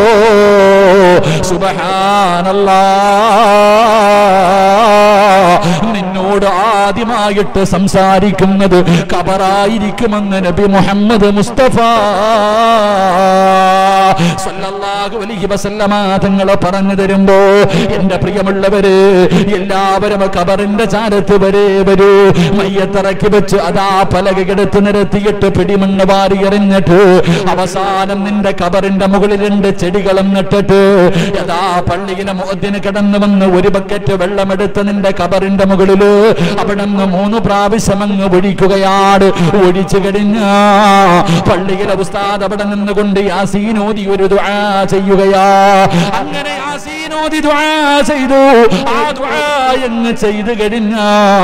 സുബഹാനല്ലാ നിന്നോട് ആദ്യമായിട്ട് സംസാരിക്കുന്നത് കബറായിരിക്കുമെന്ന് നബി മുഹമ്മദ് മുസ്തഫ സല്ലല്ലാഹു അലൈഹി വസല്ലമ തങ്ങളെ പറഞ്ഞു തരുമ്പോ എന്റെ പ്രിയമുള്ളവര് എല്ലാവരും കബറിന്റെ ചാരത്ത് വരെ വരൂ മയ്യത്തിറക്കി വെച്ച് അതാ പലകെടുത്ത് നിരത്തിയിട്ട് പിടിമണ്ണ് വാരി എറിഞ്ഞിട്ട് അവസാനം നിന്റെ കബറിന്റെ മുകളിൽ രണ്ട് ചെടികളും നട്ടിട്ട് അതാ പള്ളിയിലെ മോദ്യന് കിടന്നു വന്ന് ഒരു ബക്കറ്റ് വെള്ളമെടുത്ത് നിന്റെ കബറിന്റെ മുകളില് അവിടെ നിന്ന് മൂന്ന് പ്രാവശ്യം അങ്ങ് ഒഴിക്കുകയാണ് ഒഴിച്ചു കഴിഞ്ഞ പള്ളിയിലെ ഉസ്താദ് അവിടെ നിന്നുകൊണ്ട് യാസീനോദി ഒരു ദുആ ചെയ്യുകയാ അങ്ങനെ യാസീനോദി ദുആ ചെയ്തു ആ ദുആ എന്ന് ചെയ്തു കഴിഞ്ഞ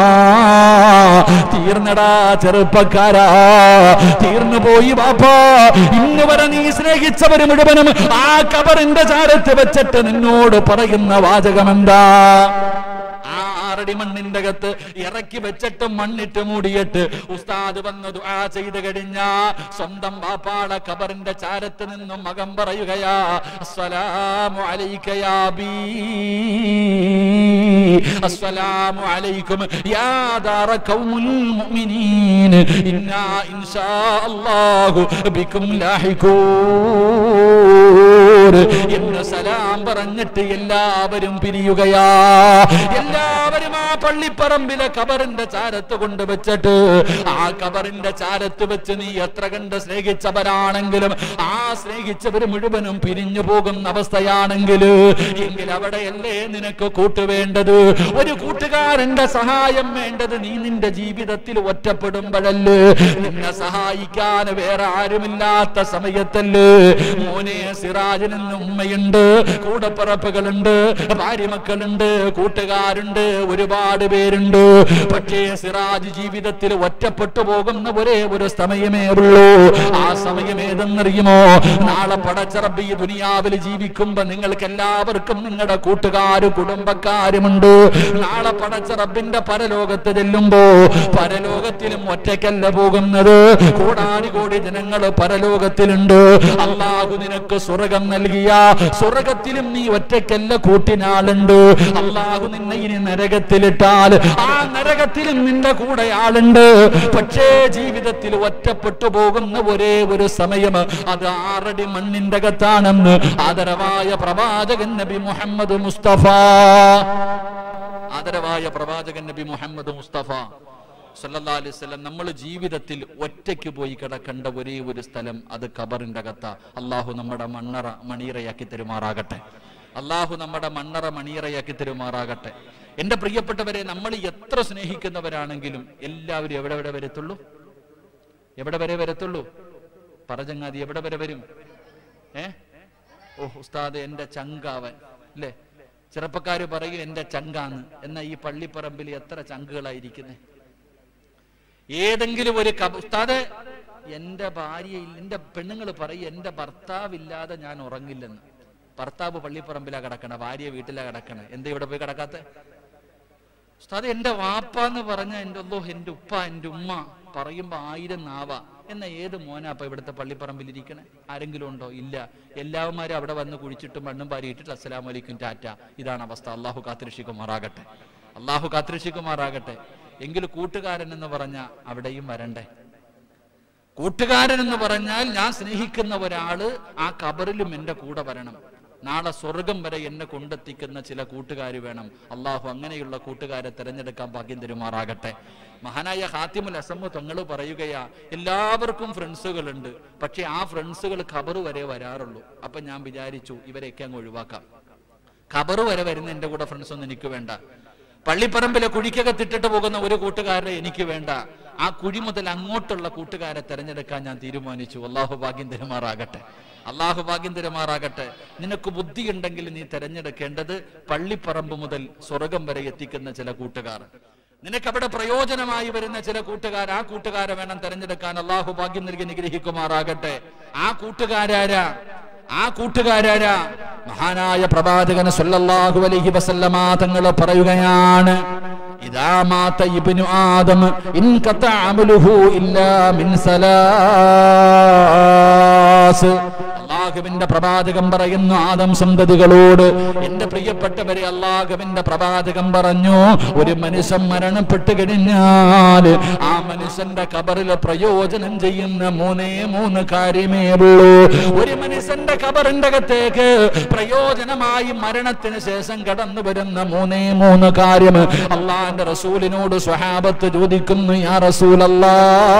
തീർന്നടാ ചെറുപ്പക്കാരാ തീർന്നു പോയി ബാപ്പാ ഇന്ന് വരെ നീ സ്നേഹിച്ചവര് മുഴുവനും ആ കബറിന്റെ ചാരത്ത് വെച്ചിട്ട് നിന്നോട് പറയുന്ന വാചകം എന്താ ആ ആറടി മണ്ണിന്റെ അകത്ത് ഇറക്കി വെച്ചിട്ട് മണ്ണിട്ട് മൂടിയിട്ട് ഉസ്താദ് വന്ന് ദുആ ചെയ്ത് കഴിഞ്ഞ സ്വന്തം ബാപ്പാള കബറിന്റെ ചാരത്ത് നിന്നും മകം പറയുകയാ അസ്സലാമു അലൈക യാ ബീ അസ്സലാമു അലൈക്കും യാ ദാറ ഖൗമുൽ മുഅ്മിനീൻ ഇന്നാ ഇൻഷാ അല്ലാഹു ബിക്കും ലാഹിഖൂൻ എന്ന് സലാം പറഞ്ഞിട്ട് എല്ലാവരും പിരിയുകയാ എല്ലാവരും ആ പള്ളിപ്പറമ്പിലെ കബറിന്റെ ചാരത്ത് കൊണ്ട് വെച്ചിട്ട് ആ കബറിന്റെ ചാരത്ത് വെച്ച് നീ എത്ര കണ്ട് സ്നേഹിച്ചവരാണെങ്കിലും ആ സ്നേഹിച്ചവർ മുഴുവനും പിരിഞ്ഞു പോകുന്ന അവസ്ഥയാണെങ്കിൽ എങ്കിൽ അവിടെയല്ലേ നിനക്ക് കൂട്ടുവേണ്ടത് ഒരു കൂട്ടുകാരന്റെ സഹായം വേണ്ടത് നീ നിന്റെ ജീവിതത്തിൽ ഒറ്റപ്പെടുമ്പോഴല്ലേ നിന്നെ സഹായിക്കാൻ വേറെ ആരുമില്ലാത്ത സമയത്തല്ലേ മോനെ സിറാജിന് ഉമ്മയുണ്ട് കൂടപ്പിറപ്പുകളുണ്ട് ഭാര്യമക്കളുണ്ട് കൂട്ടുകാരുണ്ട് ഒരുപാട് പേരുണ്ട് പക്ഷേ സിറാജ് ജീവിതത്തിൽ ഒറ്റപ്പെട്ടു പോകുന്ന ഒരേ ഒരു സമയമേ ഉള്ളൂ ആ സമയം ഏതെന്നറിയുമോ നാളെ പടച്ചറബ് ഈ ദുനിയാവിൽ ജീവിക്കുമ്പോ നിങ്ങൾക്ക് എല്ലാവർക്കും നിങ്ങളുടെ കൂട്ടുകാരും കുടുംബക്കാരുമുണ്ട് നാളെ പടച്ച റബ്ബിന്റെ പരലോകത്ത് ചെല്ലുമ്പോ പരലോകത്തിലും ഒറ്റയ്ക്കല്ല പോകുന്നത് കോടാനുകോടി ജനങ്ങൾ പരലോകത്തിലുണ്ട് അള്ളാഹു നിനക്ക് സ്വർഗം നൽകിയ സ്വർഗത്തിലും നീ ഒറ്റയ്ക്കല്ല കൂട്ടിനാളുണ്ട് അള്ളാഹു നിന്നെ ഇനി നരകത്തിലിട്ടാൽ ആ നരകത്തിലും നിന്റെ കൂടെ ആളുണ്ട് പക്ഷേ ജീവിതത്തിൽ ഒറ്റപ്പെട്ടു പോകുന്ന ഒരേ ഒരു സമയം അത് ആറടി മണ്ണിന്റെ അകത്താണെന്ന് ആദരവായ പ്രവാചകൻ നബി മുഹമ്മദ് മുസ്തഫ ആദരവായ പ്രവാചകൻ നബി മുഹമ്മദ് മുസ്തഫ സല്ലല്ലാഹു അലൈഹി വസല്ലം നമ്മൾ ജീവിതത്തിൽ ഒറ്റയ്ക്ക് പോയി കിടക്കേണ്ട ഒരേ ഒരു സ്ഥലം അത് ഖബറിന്റെ അകത്ത അള്ളാഹു നമ്മുടെ മണ്ണറ മണിയറയാക്കി തരുമാറാകട്ടെ അള്ളാഹു നമ്മുടെ മണ്ണറ മണിയറയാക്കി തരുമാറാകട്ടെ എന്റെ പ്രിയപ്പെട്ടവരെ നമ്മൾ എത്ര സ്നേഹിക്കുന്നവരാണെങ്കിലും എല്ലാവരും എവിടെ എവിടെ വരത്തുള്ളൂ എവിടെ വരെ വരത്തുള്ളൂ പറചങ്ങാതി എവിടെ വരെ വരും ഏ ഓ ഉസ്താദ് എന്റെ ചങ്കാവൻ അല്ലേ ചെറുപ്പക്കാര് പറയും എന്റെ ചങ്കാന്ന് എന്നാ ഈ പള്ളിപ്പറമ്പിൽ എത്ര ചങ്കുകളായിരിക്കുന്നേ ഏതെങ്കിലും ഒരു കബ ഉസ്താദ് എന്റെ ഭാര്യയിൽ എന്റെ പെണ്ണുങ്ങൾ പറയും എന്റെ ഭർത്താവില്ലാതെ ഞാൻ ഉറങ്ങില്ലെന്ന് ഭർത്താവ് പള്ളിപ്പറമ്പിലാ കിടക്കണ ഭാര്യ വീട്ടിലാ കിടക്കണ എന്താ ഇവിടെ പോയി കിടക്കാത്ത ഉസ്താദ് എന്റെ വാപ്പ എന്ന് പറഞ്ഞ എന്റെ ഒന്നോ എന്റെ ഉപ്പ എന്റെ ഉമ്മ പറയുമ്പോ ആയിരം നാവ എന്ന ഏത് മോനാ അപ്പൊ ഇവിടുത്തെ പള്ളിപ്പറമ്പിൽ ഇരിക്കണേ ആരെങ്കിലും ഉണ്ടോ ഇല്ല എല്ലാവന്മാരും അവിടെ വന്ന് കുഴിച്ചിട്ടും മണ്ണും പാരിയിട്ടിട്ട് അസ്സലാം വലൈക്കും ടാറ്റ ഇതാണ് അവസ്ഥ അള്ളാഹു കാത്തിരക്ഷിക്കുമാറാകട്ടെ അള്ളാഹു കാത്തിരക്ഷിക്കുമാറാകട്ടെ എങ്കിൽ കൂട്ടുകാരൻ എന്ന് പറഞ്ഞ അവിടെയും വരണ്ടേ കൂട്ടുകാരൻ എന്ന് പറഞ്ഞാൽ ഞാൻ സ്നേഹിക്കുന്ന ഒരാള് ആ കബറിലും എന്റെ കൂടെ വരണം നാളെ സ്വർഗം വരെ എന്നെ കൊണ്ടെത്തിക്കുന്ന ചില കൂട്ടുകാർ വേണം അള്ളാഹു അങ്ങനെയുള്ള കൂട്ടുകാരെ തിരഞ്ഞെടുക്കാൻ ഭാഗ്യം തരുമാറാകട്ടെ മഹാനായ ഹാത്തിമുൽ അസമ്മു തങ്ങൾ പറയുകയാ എല്ലാവർക്കും ഫ്രണ്ട്സുകളുണ്ട് പക്ഷെ ആ ഫ്രണ്ട്സുകൾ ഖബർ വരെ വരാറുള്ളൂ അപ്പൊ ഞാൻ വിചാരിച്ചു ഇവരെയൊക്കെ അങ്ങ് ഒഴിവാക്കാം ഖബർ വരെ വരുന്ന എൻ്റെ കൂടെ ഫ്രണ്ട്സ് ഒന്നും എനിക്ക് വേണ്ട പള്ളിപ്പറമ്പിലെ കുഴിക്കകത്തിട്ടിട്ട് പോകുന്ന ഒരു കൂട്ടുകാരനെ എനിക്ക് വേണ്ട ആ കുഴി മുതൽ അങ്ങോട്ടുള്ള കൂട്ടുകാരെ തെരഞ്ഞെടുക്കാൻ ഞാൻ തീരുമാനിച്ചു അള്ളാഹു ഭാഗ്യം തരുമാറാകട്ടെ അള്ളാഹു ഭാഗ്യം തരുമാറാകട്ടെ നിനക്ക് ബുദ്ധിയുണ്ടെങ്കിൽ നീ തെരഞ്ഞെടുക്കേണ്ടത് പള്ളിപ്പറമ്പ് മുതൽ സ്വർഗം വരെ എത്തിക്കുന്ന ചില കൂട്ടുകാർ നിനക്ക് അവിടെ പ്രയോജനമായി വരുന്ന ചില കൂട്ടുകാർ ആ കൂട്ടുകാരെ വേണം തെരഞ്ഞെടുക്കാൻ അള്ളാഹു ഭാഗ്യം നൽകി അനുഗ്രഹിക്കുമാറാകട്ടെ ആ കൂട്ടുകാരാരാ ആ കൂട്ടുകാരാരാ മഹാനായ പ്രവാചകൻ സല്ലല്ലാഹു അലൈഹി വസല്ലമ തങ്ങൾ പറയുകയാണ് ഇദാ മാത ഇബ്നു ആദം ഇൻ ഖത അമലുഹു ഇല്ലാ മിൻ സലാസ് അള്ളാഹുവിന്റെ പ്രവാചകം പറയുന്നു ആദം സന്തതികളോട് എന്റെ പ്രിയപ്പെട്ടവരെ അള്ളാഹുവിന്റെ പ്രവാചകം പറഞ്ഞു ഒരു മനുഷ്യൻ മരണപ്പെട്ടു കഴിഞ്ഞാൽ ആ മനുഷ്യന്റെ കബറിൽ പ്രയോജനം ചെയ്യുന്ന മൂന്നേ മൂന്ന് കാര്യമേ ഉള്ളൂ ഒരു മനുഷ്യന്റെ കബറിന്റെ അകത്തേക്ക് പ്രയോജനമായി മരണത്തിന് ശേഷം കടന്നു വരുന്ന മൂന്നേ മൂന്ന് കാര്യം അള്ളാന്റെ റസൂലിനോട് സ്വഹാബത്ത് ചോദിക്കുന്നു യാ റസൂലല്ലാ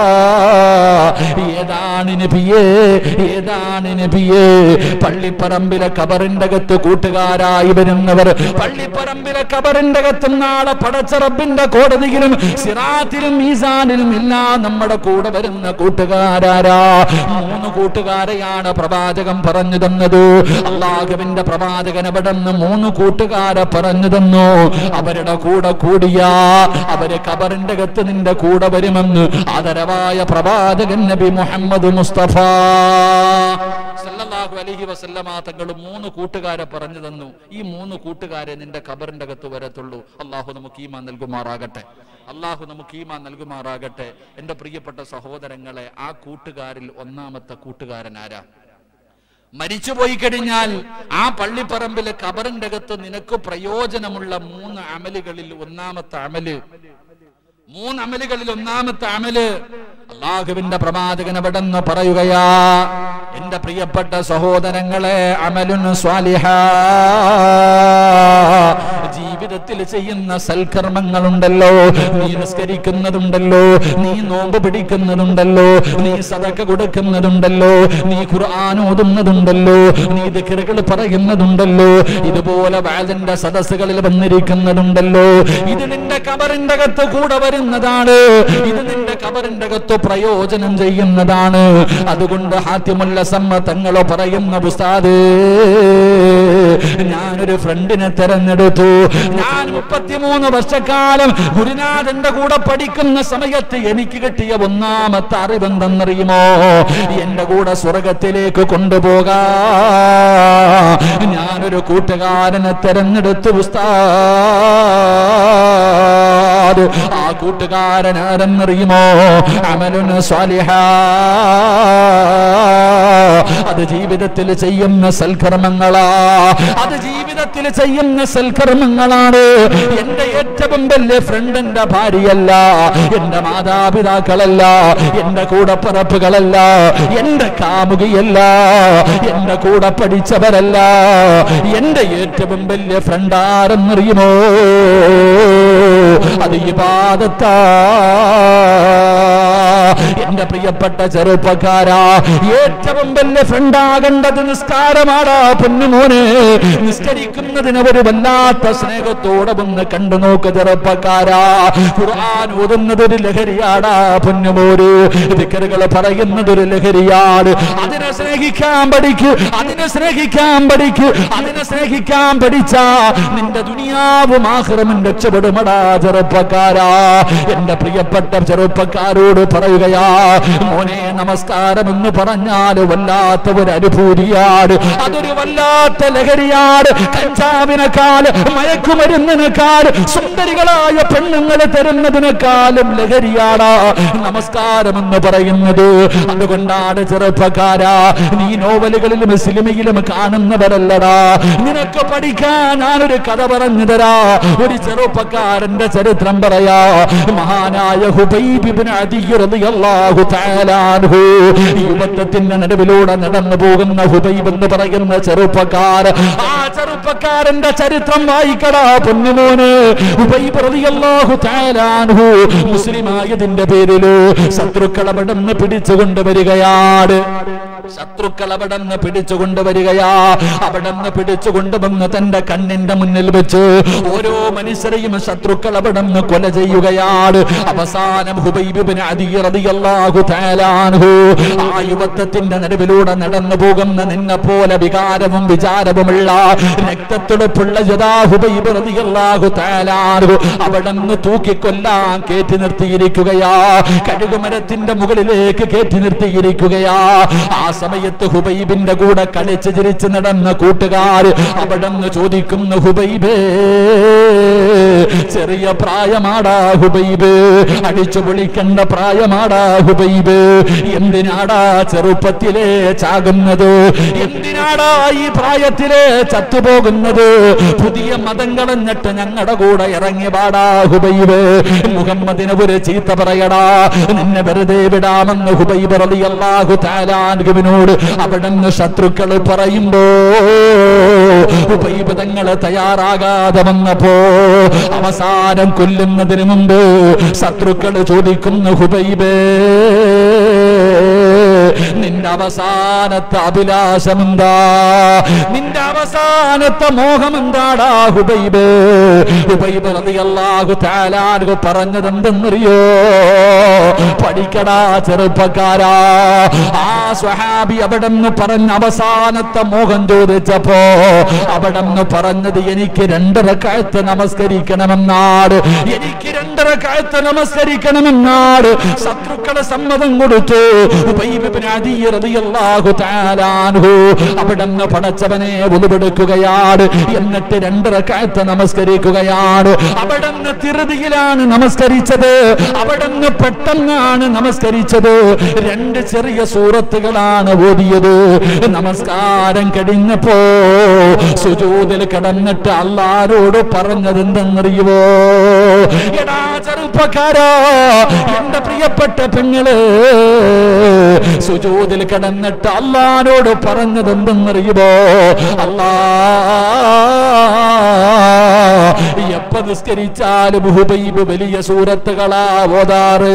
ഏതാണ് നബിയേ ഏതാണ് നബിയേ പള്ളിപ്പറമ്പിലെ കബറിന്റെ അകത്ത് കൂട്ടുകാരായി വരുന്നവർ പള്ളിപ്പറമ്പിലെ കബറിന്റെ അകത്ത് നാളെ പടച്ചറബിന്റെ കോടതിയിലും സിറാത്തിലും മീസാനിലും ഇല്ല നമ്മുടെ കൂടെ വരുന്ന കൂട്ടുകാരാരാ മൂന്ന് കൂട്ടുകാരെയാണ് പ്രവാചകൻ പറഞ്ഞു തന്നത് അള്ളാഹുവിന്റെ പ്രവാചകൻ അവിടെ നിന്ന് മൂന്ന് കൂട്ടുകാരെ പറഞ്ഞു തന്നു അവരുടെ കൂടെ കൂടിയാ അവര് കബറിന്റെ അകത്ത് നിന്റെ കൂടെ വരുമെന്ന് ആദരവായ പ്രവാചകൻ നബി മുഹമ്മദ് മുസ്തഫ സല്ലല്ലാഹു അലൈഹി വസല്ലമ തങ്ങൾ മൂന്ന് കൂട്ടുകാരെ പറഞ്ഞു തന്നു ഈ മൂന്ന് കൂട്ടുകാരെ നിന്റെ കബറിന്റെ അകത്ത് വരത്തുള്ളൂ അള്ളാഹു നമുക്ക് ഈമാൻ നൽകുമാറാകട്ടെ അള്ളാഹു നമുക്ക് ഈമാൻ നൽകുമാറാകട്ടെ എന്റെ പ്രിയപ്പെട്ട സഹോദരങ്ങളെ ആ കൂട്ടുകാരിൽ ഒന്നാമത്തെ കൂട്ടുകാരൻ ആരാ മരിച്ചുപോയി കഴിഞ്ഞാൽ ആ പള്ളിപ്പറമ്പില് കബറിന്റെ അകത്ത് നിനക്ക് പ്രയോജനമുള്ള മൂന്ന് അമലുകളിൽ ഒന്നാമത്തെ അമല് മൂന്ന് അമലുകളിൽ ഒന്നാമത്തെ അമല് അള്ളാഹുവിന്റെ പ്രവാചകൻ അവിടെ നിന്ന് പറയുകയാ എന്റെ പ്രിയപ്പെട്ട സഹോദരങ്ങളെ അമലുൻ സ്വാലിഹ ജീവിതത്തിൽ ചെയ്യുന്ന സൽക്കർമ്മങ്ങളുണ്ടല്ലോ നീ നിസ്കരിക്കുന്നതുണ്ടല്ലോ നീ നോമ്പ് പിടിക്കുന്നതുണ്ടല്ലോ നീ സതക്ക കൊടുക്കുന്നതുണ്ടല്ലോ നീ ഖുർആൻ ഓതുന്നതുണ്ടല്ലോ നീ ദിക്റുകൾ പറയുന്നതുണ്ടല്ലോ ഇതുപോലെ വാലിന്റെ സദസ്സുകളിൽ വന്നിരിക്കുന്നതുണ്ടല്ലോ ഇത് നിന്റെ കബറിന്റെ അകത്ത് കൂടെ വരുന്നതാണ് ഇത് നിന്റെ കബറിന്റെ അകത്ത് പ്രയോജനം ചെയ്യുന്നതാണ് അതുകൊണ്ട് ഹാത്യമുല്ല സമ്മതങ്ങളോ പറയുന്ന ഉസ്താദ് ഞാനൊരു ഫ്രണ്ടിനെ തെരഞ്ഞെടുത്തു ഞാൻ മുപ്പത്തിമൂന്ന് വർഷക്കാലം ഗുരുനാഥന്റെ കൂടെ പഠിക്കുന്ന സമയത്ത് എനിക്ക് കിട്ടിയ ഒന്നാമത്തെ അറിവെന്തെന്നറിയുമോ എന്റെ കൂടെ സ്വർഗത്തിലേക്ക് കൊണ്ടുപോകാ ഞാനൊരു കൂട്ടുകാരനെ തെരഞ്ഞെടുത്തു ഉസ്താദ് ആ കൂട്ടുകാരൻ ആരെന്നറിയുമോ അമലുന് സ്വാലിഹ അത് ജീവിതത്തിൽ ചെയ്യുന്ന സൽക്കർമ്മങ്ങളാ അത് ജീവിതത്തിൽ ചെയ്യുന്ന സൽക്കർമ്മങ്ങളാണ് എന്റെ ഏറ്റവും വലിയ ഫ്രണ്ട് എന്റെ ഭാര്യയല്ല എന്റെ മാതാപിതാക്കളല്ല എന്റെ കൂടപ്പിറപ്പുകളല്ല എന്റെ കാമുകിയല്ല എന്റെ കൂടെ പഠിച്ചവരല്ല എന്റെ ഏറ്റവും വലിയ ഫ്രണ്ട് ആരെന്നറിയുമോ അത് ഈ പാദത്താ എന്റെ പ്രിയപ്പെട്ട ചെറുപ്പക്കാരാ ഏറ്റവും വലിയ ഫ്രണ്ടാകേണ്ടത് നിസ്കാരമാടാ പൊന്നുമോനെ നിസ്കരിക്കുന്നതിന് ഒരു വല്ലാത്ത സ്നേഹത്തോടെ ഒന്ന് കണ്ടു നോക്ക് ചെറുപ്പക്കാരാ ഖുർആൻ ഓതുന്നത് ഒരു ലഹരിയാടാ പൊന്നുമോര് ദിക്കറുകൾ പറയുന്നത് ഒരു ലഹരിയാണ് അതിനെ സ്നേഹിക്കാൻ പഠിക്കൂ അതിനെ സ്നേഹിക്കാൻ പഠിക്കൂ അതിനെ സ്നേഹിക്കാൻ പഠിച്ചാ നിന്റെ ദുനിയാവും ആഹ്റമും രക്ഷപ്പെടുമടാ ചെറുപ്പക്കാരാ എന്റെ പ്രിയപ്പെട്ട ചെറുപ്പക്കാരോട് പറയുകയാ മോനെ നമസ്കാരം എന്ന് പറഞ്ഞാൽ വല്ലാത്ത ഒരു അനുഭൂതിയാണ് അതൊരു വല്ലാത്ത ലഹരിയാണ് കഞ്ചാവിനെക്കാൾ മയക്കുമരുന്നിനെക്കാൾ സുന്ദരികളായ പെണ്ണുങ്ങൾ തരുന്നതിനേക്കാളും ലഹരിയാണ് നമസ്കാരം എന്ന് പറയുന്നത് അതുകൊണ്ടാണ് ചെറുപ്പക്കാരാ നീ നോവലുകളിലും സിനിമയിലും കാണുന്നവരല്ലടാ നിനക്ക് പഠിക്കാൻ ഞാനൊരു കഥ പറഞ്ഞു തരാ ഒരു ചെറുപ്പക്കാരന്റെ ചരിത്രം പറയാ മഹാനായ ഹുബൈബ് ഇബ്നു അദി റളിയല്ലാഹു റളിയല്ലാഹു തആല അൻഹു യുവത്വത്തിന്റെ നടുവിലൂടെ നടന്നു പോകുന്ന ഹുബൈബ് എന്ന് പറയുന്ന ചെറുപ്പക്കാർ ആ ചെറുപ്പക്കാരന്റെ ചരിത്രം വായിക്കടാ പൊന്നുമോന് ഹുബൈബ് റളിയല്ലാഹു തആല അൻഹു മുസ്ലിമായതിന്റെ പേരില് ശത്രുക്കൾ അവിടുന്ന് പിടിച്ചുകൊണ്ട് വരികയാണ് ശത്രുക്കൾ അവിടുന്ന് പിടിച്ചുകൊണ്ട് വരികയാ അവിടുന്ന് പിടിച്ചുകൊണ്ടുവന്ന് തന്റെ കണ്ണിന്റെ മുന്നിൽ വെച്ച് ഓരോ മനുഷ്യരെയും ശത്രുക്കൾ അവിടുന്ന് കൊല ചെയ്യുകയാണ് അവസാനം ഹുബൈബിന് അധികറതിയല്ലാഹു തേലാൻഹു ആ യുവത്വത്തിന്റെ നടുവിലൂടെ നടന്നു പോകുന്ന നിന്നെ പോലെ വികാരവും വിചാരവുമുള്ള രക്തത്തുടപ്പുള്ള യഥാ ഹുബൈബ് റളിയല്ലാഹു തേലാൻഹു അവിടുന്ന് തൂക്കിക്കൊല്ലാൻ കയറ്റി നിർത്തിയിരിക്കുകയാ കഴുകുമരത്തിന്റെ മുകളിലേക്ക് കയറ്റി നിർത്തിയിരിക്കുകയാ ആ സമയത്ത് ഹുബൈബിന്റെ കൂടെ കളിച്ച് ചിരിച്ച് നടന്ന കൂട്ടുകാർ അവിടെന്ന് ചോദിക്കുന്നു ഹുബൈബേ ചെറിയ പ്രായമാടാ ഹുബൈബ് അടിച്ചു പൊളിക്കേണ്ട പ്രായമാടാ ഹുബൈബ് എന്തിനാടാ ചെറുപ്പത്തിലെ ചാകുന്നത് എന്തിനാടാ ഈ പ്രായത്തിലെ ചത്തുപോകുന്നത് പുതിയ മതം കളഞ്ഞിട്ട് ഞങ്ങളുടെ കൂടെ ഇറങ്ങി പാടാ ഹുബൈബ് മുഹമ്മദിന് ഒരു ചീത്ത പറയടാ നിന്നെ വെറുതെ വിടാമെന്ന് ഹുബൈബ് റളിയല്ലാഹു തആലാൻഹുവിനോട് അവിടുന്ന് ശത്രുക്കൾ പറയുമ്പോ ഹുബൈബ് തങ്ങള് തയ്യാറാകാതെ വന്നപ്പോ അവസാനം കൊല്ലുന്നതിന് മുമ്പ് ശത്രുക്കൾ ചോദിക്കുന്നു ഹുബൈബേ നിന്റെ അവസാനത്തെ അഭിലാഷമെന്താ നിന്റെ അവസാനത്തെ മോഹം എന്താടാ ഹുബൈബ് ഹുബൈബ് റളിയല്ലാഹു തആലാൻഹു പറഞ്ഞത് എന്തെന്നറിയോ പഠിക്കടാ ചെറുപ്പക്കാരാ ആ സ്വഹാബി അവിടെ നിന്ന് പറഞ്ഞ അവസാനത്തെ മോഹം ചോദിച്ചപ്പോ അവിടെ നിന്ന് പറഞ്ഞത് എനിക്ക് രണ്ടര കാലത്ത് നമസ്കരിക്കണമെന്നാട് എനിക്ക് രണ്ടര കാലത്ത് നമസ്കരിക്കണമെന്നാട് ശത്രുക്കളെ സമ്മതം കൊടുത്തു ഉബൈബ് ഇബ്നു അദി റളിയല്ലാഹു തആല അൻഹു അവിടെ നിന്ന് പടച്ചവനെ ഉളുപെടുക്കുകയാണ് എന്നിട്ട് രണ്ടര കാലത്ത് നമസ്കരിക്കുകയാണ് അവിടെ നിന്ന് തിരുതിയിലാണ് നമസ്കരിച്ചത് അവിടെ നിന്ന് പെട്ടെന്നാണ് നമസ്കരിച്ചത് രണ്ട് ചെറിയ സൂറത്തുകളാണ് ഓതിയത് നമസ്കാരം കഴിഞ്ഞപ്പോ സുജൂതിൽ കിടന്നിട്ട് അള്ളാരോട് പറഞ്ഞത് എന്തെന്നറിയുവോ എടാ ചെറുപ്പക്കാരാ എന്റെ പ്രിയപ്പെട്ട പെങ്ങള് സുജൂതിൽ കിടന്നിട്ട് അള്ളാരോട് പറഞ്ഞത് എന്തെന്നറിയുമോ അല്ലാ എപ്പ നിസ്കരിച്ചാലും ഹുബൈബ് വലിയ സൂറത്തുകളാ ഓതാറ്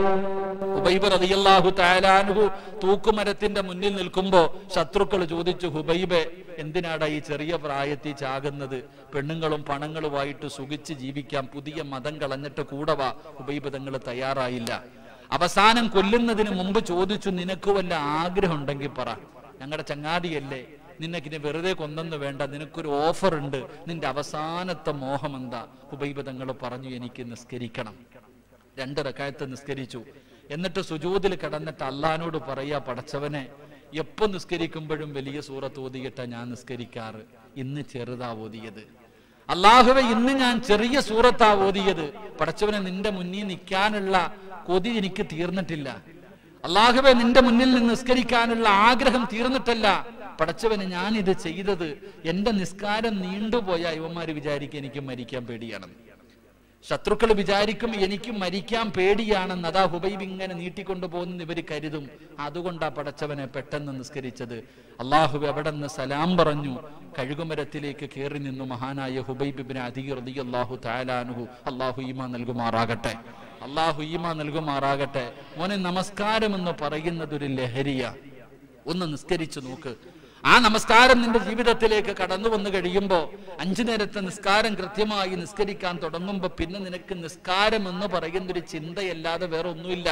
ഹുബൈബ് റളിയല്ലാഹു തആലാൻഹു തൂക്കുമരത്തിന്റെ മുന്നിൽ നിൽക്കുമ്പോ ശത്രുക്കൾ ചോദിച്ചു ഹുബൈബെ എന്തിനാടാ ഈ ചെറിയ പ്രായത്തിൽ ചാകുന്നത് പെണ്ണുങ്ങളും പണങ്ങളുമായിട്ട് സുഖിച്ച് ജീവിക്കാൻ പുതിയ മതം കളഞ്ഞിട്ട് കൂടെ വാ ഹുബൈബ് തങ്ങൾ തയ്യാറായില്ല അവസാനം കൊല്ലുന്നതിന് മുമ്പ് ചോദിച്ചു നിനക്ക് വല്ല ആഗ്രഹം ഉണ്ടെങ്കിൽ പറ ഞങ്ങളുടെ ചങ്ങാതിയല്ലേ നിനക്കിനെ വെറുതെ കൊന്നെന്ന് വേണ്ട നിനക്കൊരു ഓഫർ ഉണ്ട് നിന്റെ അവസാനത്തെ മോഹം എന്താ ഹുബൈബ് തങ്ങൾ പറഞ്ഞു എനിക്ക് നിസ്കരിക്കണം രണ്ട് റക്കായത്ത് നിസ്കരിച്ചു എന്നിട്ട് സുജൂതിൽ കിടന്നിട്ട് അള്ളഹാനോട് പറയാ പടച്ചവനെ എപ്പോ നിസ്കരിക്കുമ്പോഴും വലിയ സൂറത്ത് ഓതിയിട്ടാ ഞാൻ നിസ്കരിക്കാറ് ഇന്ന് ചെറുതാ ഓതിയത് അള്ളാഹുവെ ഇന്ന് ഞാൻ ചെറിയ സൂറത്താ ഓതിയത് പടച്ചവനെ നിന്റെ മുന്നിൽ നിൽക്കാനുള്ള കൊതി എനിക്ക് തീർന്നിട്ടില്ല അള്ളാഹുവെ നിന്റെ മുന്നിൽ നിന്ന് നിസ്കരിക്കാനുള്ള ആഗ്രഹം തീർന്നിട്ടല്ല പടച്ചവന് ഞാൻ ഇത് ചെയ്തത് എന്റെ നിസ്കാരം നീണ്ടുപോയ ഇവന്മാര് വിചാരിക്കും എനിക്ക് മരിക്കാൻ പേടിയാണെന്ന് ശത്രുക്കൾ വിചാരിക്കും എനിക്ക് മരിക്കാൻ പേടിയാണെന്ന് അതാ ഹുബൈബ് ഇങ്ങനെ നീട്ടിക്കൊണ്ടു പോകുന്ന ഇവര് കരുതും അതുകൊണ്ടാ പടച്ചവനെ പെട്ടെന്ന് നിസ്കരിച്ചത് അള്ളാഹു എവിടെ നിന്ന് സലാം പറഞ്ഞു കഴുകുമരത്തിലേക്ക് കയറി നിന്നു മഹാനായ ഹുബൈബിബിന് അധികൃതി അള്ളാഹു താലാനുഹു അള്ളാഹു ഈമ നൽകുമാറാകട്ടെ അള്ളാഹു ഈമ നൽകുമാറാകട്ടെ മോനെ നമസ്കാരം എന്ന് പറയുന്നത് ഒരു ലഹരിയ ഒന്ന് നിസ്കരിച്ചു നോക്ക് ആ നമസ്കാരം നിന്റെ ജീവിതത്തിലേക്ക് കടന്നു വന്നു കഴിയുമ്പോൾ അഞ്ചു നേരത്തെ നിസ്കാരം കൃത്യമായി നിസ്കരിക്കാൻ തുടങ്ങുമ്പോൾ പിന്നെ നിനക്ക് നിസ്കാരം എന്ന് പറയുന്ന ഒരു ചിന്തയല്ലാതെ വേറെ ഒന്നുമില്ല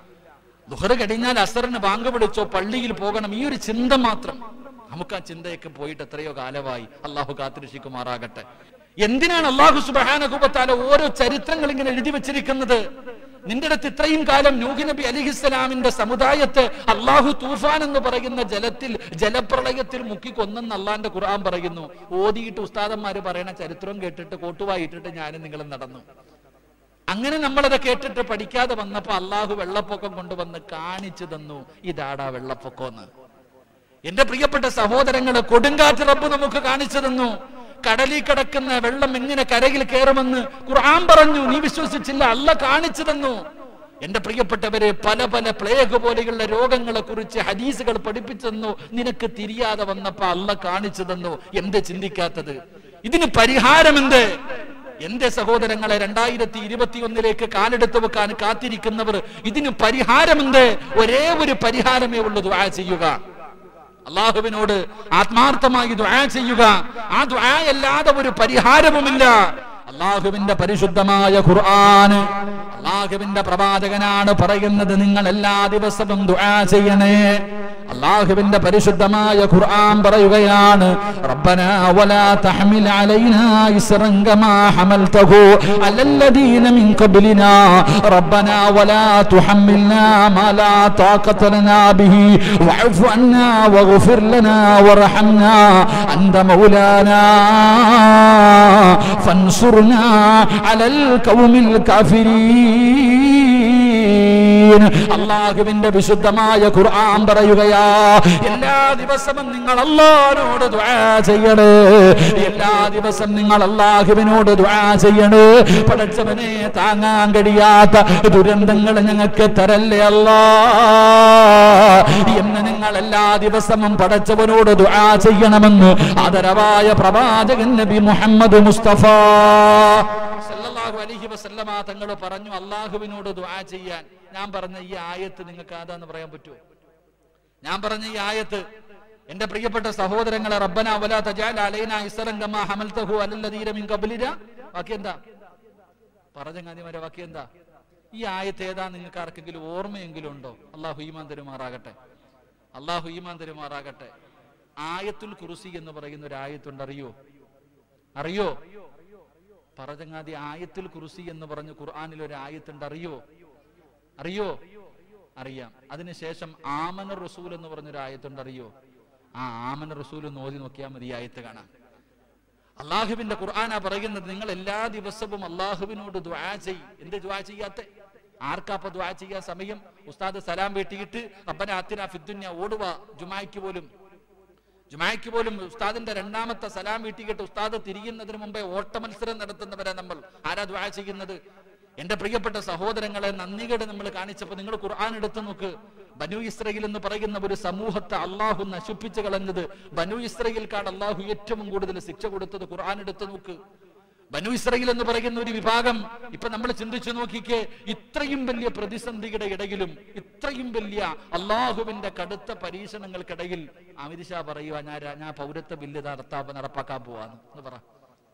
ദുഹറ് കഴിഞ്ഞാൽ അസറിന് ബാങ്ക് പിടിച്ചോ പള്ളിയിൽ പോകണം ഈ ഒരു ചിന്ത മാത്രം നമുക്ക് ആ ചിന്തയൊക്കെ പോയിട്ട് എത്രയോ കാലമായി അള്ളാഹു കാത്തിരക്ഷിക്കുമാറാകട്ടെ എന്തിനാണ് അള്ളാഹു സുബാനകുബത്താല ഓരോ ചരിത്രങ്ങൾ ഇങ്ങനെ എഴുതി വെച്ചിരിക്കുന്നത് നിന്റെ അടുത്ത് ഇത്രയും കാലം നൂഹി നബി അലിഹിസ്സലാമിന്റെ സമുദായത്തെ അള്ളാഹു തൂഫാൻ എന്ന് പറയുന്ന ജലത്തിൽ ജലപ്രളയത്തിൽ മുക്കി കൊന്നെന്ന് അള്ളാന്റെ ഖുർആൻ പറയുന്നു ഓതിയിട്ട് ഉസ്താദന്മാര് പറയണ ചരിത്രം കേട്ടിട്ട് കോട്ടുവായിട്ടിട്ട് ഞാനും നിങ്ങളും നടന്നു അങ്ങനെ നമ്മളത് കേട്ടിട്ട് പഠിക്കാതെ വന്നപ്പോ അള്ളാഹു വെള്ളപ്പൊക്കം കൊണ്ടുവന്ന് കാണിച്ചു തന്നു ഇതാടാ വെള്ളപ്പൊക്കം എന്റെ പ്രിയപ്പെട്ട സഹോദരങ്ങളെ കൊടുങ്കാറ്റ് റബ്ബ് നമുക്ക് കാണിച്ചു തന്നു കടലിൽ കിടക്കുന്ന വെള്ളം എങ്ങനെ കരയിൽ കയറുമെന്ന് ഖുർആൻ പറഞ്ഞു നീ വിശ്വസിച്ചില്ല അല്ല കാണിച്ചു തന്നു എന്റെ പ്രിയപ്പെട്ടവരെ പല പല പ്ലേഗ് പോലെയുള്ള രോഗങ്ങളെ കുറിച്ച് ഹദീസുകൾ പഠിപ്പിച്ചെന്നു നിനക്ക് തിരിയാതെ വന്നപ്പോ അല്ല കാണിച്ചു തന്നു എന്ത് ചിന്തിക്കാത്തത് ഇതിന് പരിഹാരമെന്ത് എന്റെ സഹോദരങ്ങളെ രണ്ടായിരത്തി ഇരുപത്തി ഒന്നിലേക്ക് കാലെടുത്ത് വെക്കാൻ കാത്തിരിക്കുന്നവർ ഇതിന് പരിഹാരമെന്ത് ഒരേ ഒരു പരിഹാരമേ ഉള്ളൂ ദുആ ചെയ്യുക അള്ളാഹുവിനോട് ആത്മാർത്ഥമായി ദുആ ചെയ്യുക ആ ദുആ അല്ലാതെ ഒരു പരിഹാരവുമില്ല അള്ളാഹുവിന്റെ പരിശുദ്ധമായ ഖുർആൻ അള്ളാഹുവിന്റെ പ്രവാചകനാണ് പറയുന്നത് നിങ്ങൾ എല്ലാ ദിവസവും ദുആ ചെയ്യണേ അള്ളാഹുവിന്റെ പരിശുദ്ധമായ ഖുർആൻ പറയുകയാണ് റബ്ബനാ വലാ തഹ്മിൽ അലൈനാ ഇസ്റൻ കമാ ഹമൽതഹു അലല്ലദീന മിൻ ഖബ്ലിനാ റബ്ബനാ വലാ തുഹമ്മിൽനാ മാ ലാ طاقة لنا به واعف عنا واغفر لنا وارحمنا أنت مولانا فانصرنا على القوم الكافرين അള്ളാഹുവിന്റെ വിശുദ്ധമായ ഖുർആൻ പറയുകയാ എല്ലാ ദിവസവും നിങ്ങൾ അള്ളാഹിനോട് ദുആ ചെയ്യണേ എല്ലാ ദിവസം നിങ്ങൾ അള്ളാഹുവിനോട് ദുആ ചെയ്യണേ പടച്ചവനെ താങ്ങാൻ കഴിയാത്ത ദുരന്തങ്ങൾ ഞങ്ങൾക്ക് തരല്ലേ അല്ലാ എന്ന് നിങ്ങൾ എല്ലാ ദിവസവും പടച്ചവനോട് ദുആ ചെയ്യണമെന്ന് ആദരവായ പ്രവാചകൻ നബി മുഹമ്മദ് മുസ്തഫ സല്ലല്ലാഹു അലൈഹി വസല്ലമ തങ്ങൾ പറഞ്ഞു അള്ളാഹുവിനോട് ദുആ ചെയ്യാൻ ഞാൻ പറഞ്ഞ ഈ ആയത്ത് നിങ്ങൾക്ക് ആതാന്ന് പറയാൻ പറ്റുമോ ഞാൻ പറഞ്ഞ ഈ ആയത്ത് എന്റെ പ്രിയപ്പെട്ട സഹോദരങ്ങളെ റബ്ബന വലാ തജാൽ അലൈന ഇസ്റൻ കമാ ഹമൽതഹു അലല്ലദീന മിൻ ഖബ്ലിന ബാക്കി എന്താ പറഞ്ഞ ഗാന്ധിമാരെ ബാക്കി എന്താ ഈ ആയത്ത് ഏതാ നിങ്ങൾക്ക് ആർക്കെങ്കിലും ഓർമ്മയെങ്കിലും ഉണ്ടോ അള്ളാഹു ഈമാൻ തരുമാറാകട്ടെ അള്ളാഹു ഈമാൻ തരുമാറാകട്ടെ ആയത്തുൽ കുറുസി എന്ന് പറയുന്ന ഒരു ആയത്തുണ്ട് അറിയോ അറിയോ പറചങ്ങാതി ആയത്തുൽ കുറുസി എന്ന് പറഞ്ഞ് ഖുർആനിൽ ഒരു ആയത്തുണ്ട് അറിയോ അറിയോ അറിയാം അതിനുശേഷം ആമന റസൂൽ എന്ന് പറഞ്ഞൊരു ആയത്തുണ്ട് അറിയോ ആ ആമന റസൂൽ ഒന്ന് ഓതി നോക്കിയാൽ മതി ഈ ആയത്ത് കാണാം അള്ളാഹുവിന്റെ ഖുർആനാ പറയുന്നത് നിങ്ങൾ എല്ലാ ദിവസവും അള്ളാഹുവിനോട് ദ്വാ ചെയ് എന്ത് ദ്വാ ചെയ്യാത്ത ആർക്കാപ്പ ദ്വാ ചെയ്യാൻ സമയം ഉസ്താദ് സലാം വീട്ടിയിട്ട് അപ്പന അത്തിന ഫിദ്ദുന്യ ഓടുക ജുമായ്ക്ക് പോലും ജുമായ്ക്ക് പോലും ഉസ്താദിന്റെ രണ്ടാമത്തെ സലാം വീട്ടിക്കിട്ട് ഉസ്താദ് തിരിയുന്നതിന് മുമ്പേ ഓട്ട മത്സരം നടത്തുന്നവരെ നമ്മൾ ആരാ ദ്വാ ചെയ്യുന്നത് എന്റെ പ്രിയപ്പെട്ട സഹോദരങ്ങളെ നന്ദികേട് നമ്മൾ കാണിച്ചപ്പോൾ നിങ്ങൾ ഖുർആൻ എടുത്തു നോക്ക് ബനു ഇസ്രയേൽ എന്ന് പറയുന്ന ഒരു സമൂഹത്തെ അള്ളാഹു നശിപ്പിച്ചു കളഞ്ഞത് ബനു ഇസ്രയേൽക്കാണ് അള്ളാഹു ഏറ്റവും കൂടുതൽ ശിക്ഷ കൊടുത്തത് ഖുർആൻ എടുത്തു നോക്ക് ബനു ഇസ്രയേൽ എന്ന് പറയുന്ന ഒരു വിഭാഗം ഇപ്പൊ നമ്മൾ ചിന്തിച്ചു നോക്കിക്കേ ഇത്രയും വലിയ പ്രതിസന്ധിയുടെ ഇടയിലും ഇത്രയും വലിയ അള്ളാഹുവിന്റെ കടുത്ത പരീക്ഷണങ്ങൾക്കിടയിൽ അമിത് ഷാ പറയുക ഞാൻ രാ- ഞാൻ പൗരത്വ ബില്ല് നടത്താ നടപ്പാക്കാൻ പോവാന്ന് എന്ന് പറ